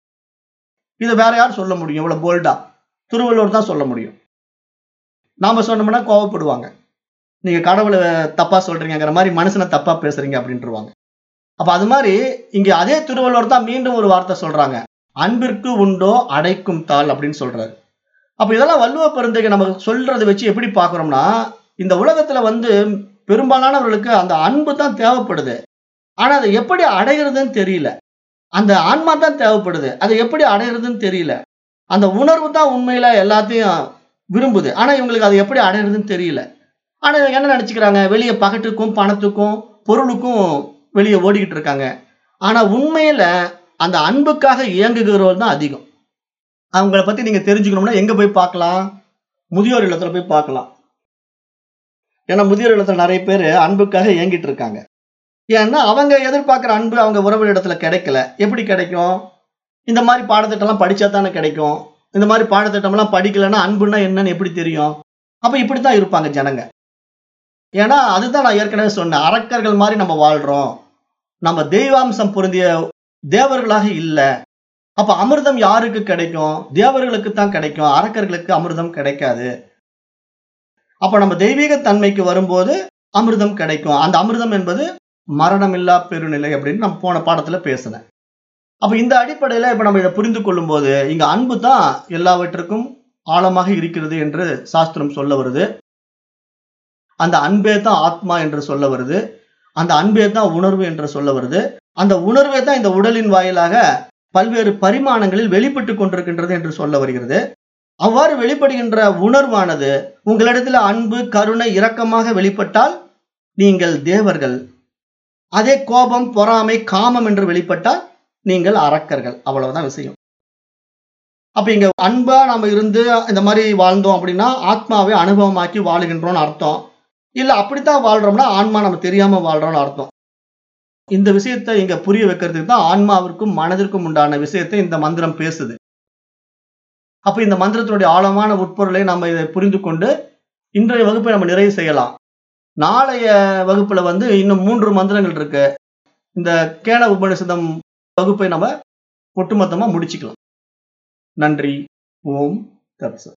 இதை வேற யார் சொல்ல முடியும் இவ்வளவு போல்டா திருவள்ளுவர் தான் சொல்ல முடியும் நாம சொன்னோம்னா கோவப்படுவாங்க நீங்க கடவுளை தப்பா சொல்றீங்கிற மாதிரி மனுஷனை தப்பா பேசுறீங்க அப்படின்ட்டுருவாங்க அப்ப அது மாதிரி இங்க அதே திருவள்ளுவர் தான் மீண்டும் ஒரு வார்த்தை சொல்றாங்க அன்பிற்கு உண்டோ அடைக்கும் தாள் அப்படின்னு சொல்றாரு அப்ப இதெல்லாம் வள்ளுவ பெருந்தகை நம்ம சொல்றதை வச்சு எப்படி பாக்குறோம்னா இந்த உலகத்துல வந்து பெரும்பாலானவர்களுக்கு அந்த அன்பு தான் தேவைப்படுது ஆனா அதை எப்படி அடைகிறதுன்னு தெரியல அந்த ஆன்மா தான் தேவைப்படுது அதை எப்படி அடைகிறதுன்னு தெரியல அந்த உணர்வு தான் உண்மையில எல்லாத்தையும் விரும்புது ஆனா இவங்களுக்கு அதை எப்படி அடையிறதுன்னு தெரியல ஆனா இவங்க என்ன நினைச்சுக்கிறாங்க வெளியே பகட்டுக்கும் பணத்துக்கும் பொருளுக்கும் வெளியே ஓடிக்கிட்டு இருக்காங்க ஆனா உண்மையில அந்த அன்புக்காக இயங்குகிறவர்கள் தான் அதிகம் அவங்கள பத்தி நீங்க தெரிஞ்சுக்கணும்னா எங்க போய் பார்க்கலாம் முதியோர் இல்லத்துல போய் பார்க்கலாம் ஏன்னா முதியோர் இல்லத்துல நிறைய பேர் அன்புக்காக இயங்கிட்டு இருக்காங்க ஏன்னா அவங்க எதிர்பார்க்குற அன்பு அவங்க உறவு இடத்துல கிடைக்கல எப்படி கிடைக்கும் இந்த மாதிரி பாடத்திட்டம்லாம் படிச்சா தானே கிடைக்கும் இந்த மாதிரி பாடத்திட்டம்லாம் படிக்கலைன்னா அன்புன்னா என்னன்னு எப்படி தெரியும் அப்ப இப்படித்தான் இருப்பாங்க ஜனங்க ஏன்னா அதுதான் நான் ஏற்கனவே சொன்னேன் அரக்கர்கள் மாதிரி நம்ம வாழ்றோம் நம்ம தெய்வாம்சம் பொருந்திய தேவர்களாக இல்லை அப்ப அமிர்தம் யாருக்கு கிடைக்கும் தேவர்களுக்கு தான் கிடைக்கும் அரக்கர்களுக்கு அமிர்தம் கிடைக்காது அப்ப நம்ம தெய்வீக தன்மைக்கு வரும்போது அமிர்தம் கிடைக்கும் அந்த அமிர்தம் என்பது மரணமில்லா பெருநிலை அப்படின்னு நம்ம போன பாடத்துல பேசினேன் அப்ப இந்த அடிப்படையில இப்ப நம்ம இதை புரிந்து கொள்ளும் போது இங்க அன்பு தான் எல்லாவற்றுக்கும் ஆழமாக இருக்கிறது என்று சாஸ்திரம் சொல்ல வருது அந்த அன்பே தான் ஆத்மா என்று சொல்ல வருது அந்த அன்பே தான் உணர்வு என்று சொல்ல வருது அந்த உணர்வே தான் இந்த உடலின் வாயிலாக பல்வேறு பரிமாணங்களில் வெளிப்பட்டு கொண்டிருக்கின்றது என்று சொல்ல வருகிறது அவ்வாறு வெளிப்படுகின்ற உணர்வானது உங்களிடத்தில் அன்பு கருணை இரக்கமாக வெளிப்பட்டால் நீங்கள் தேவர்கள் அதே கோபம் பொறாமை காமம் என்று வெளிப்பட்டால் நீங்கள் அரக்கர்கள் அவ்வளவுதான் விஷயம் அப்ப இங்க அன்பா நம்ம இருந்து இந்த மாதிரி வாழ்ந்தோம் அப்படின்னா ஆத்மாவை அனுபவமாக்கி வாழுகின்றோம்னு அர்த்தம் இல்ல அப்படித்தான் வாழ்றோம்னா ஆன்மா நம்ம தெரியாம வாழ்றோம்னு அர்த்தம் இந்த விஷயத்தை இங்க புரிய வைக்கிறதுக்கு தான் ஆன்மாவிற்கும் மனதிற்கும் உண்டான விஷயத்தை இந்த மந்திரம் பேசுது அப்ப இந்த மந்திரத்தினுடைய ஆழமான உட்பொருளை நம்ம இதை புரிந்து கொண்டு இன்றைய வகுப்பை நம்ம நிறைவு செய்யலாம் நாளைய வகுப்புல வந்து இன்னும் மூன்று மந்திரங்கள் இருக்கு இந்த கேன உபனிஷதம் வகுப்பை நம்ம ஒட்டுமொத்தமா முடிச்சுக்கலாம் நன்றி ஓம் தத்சத்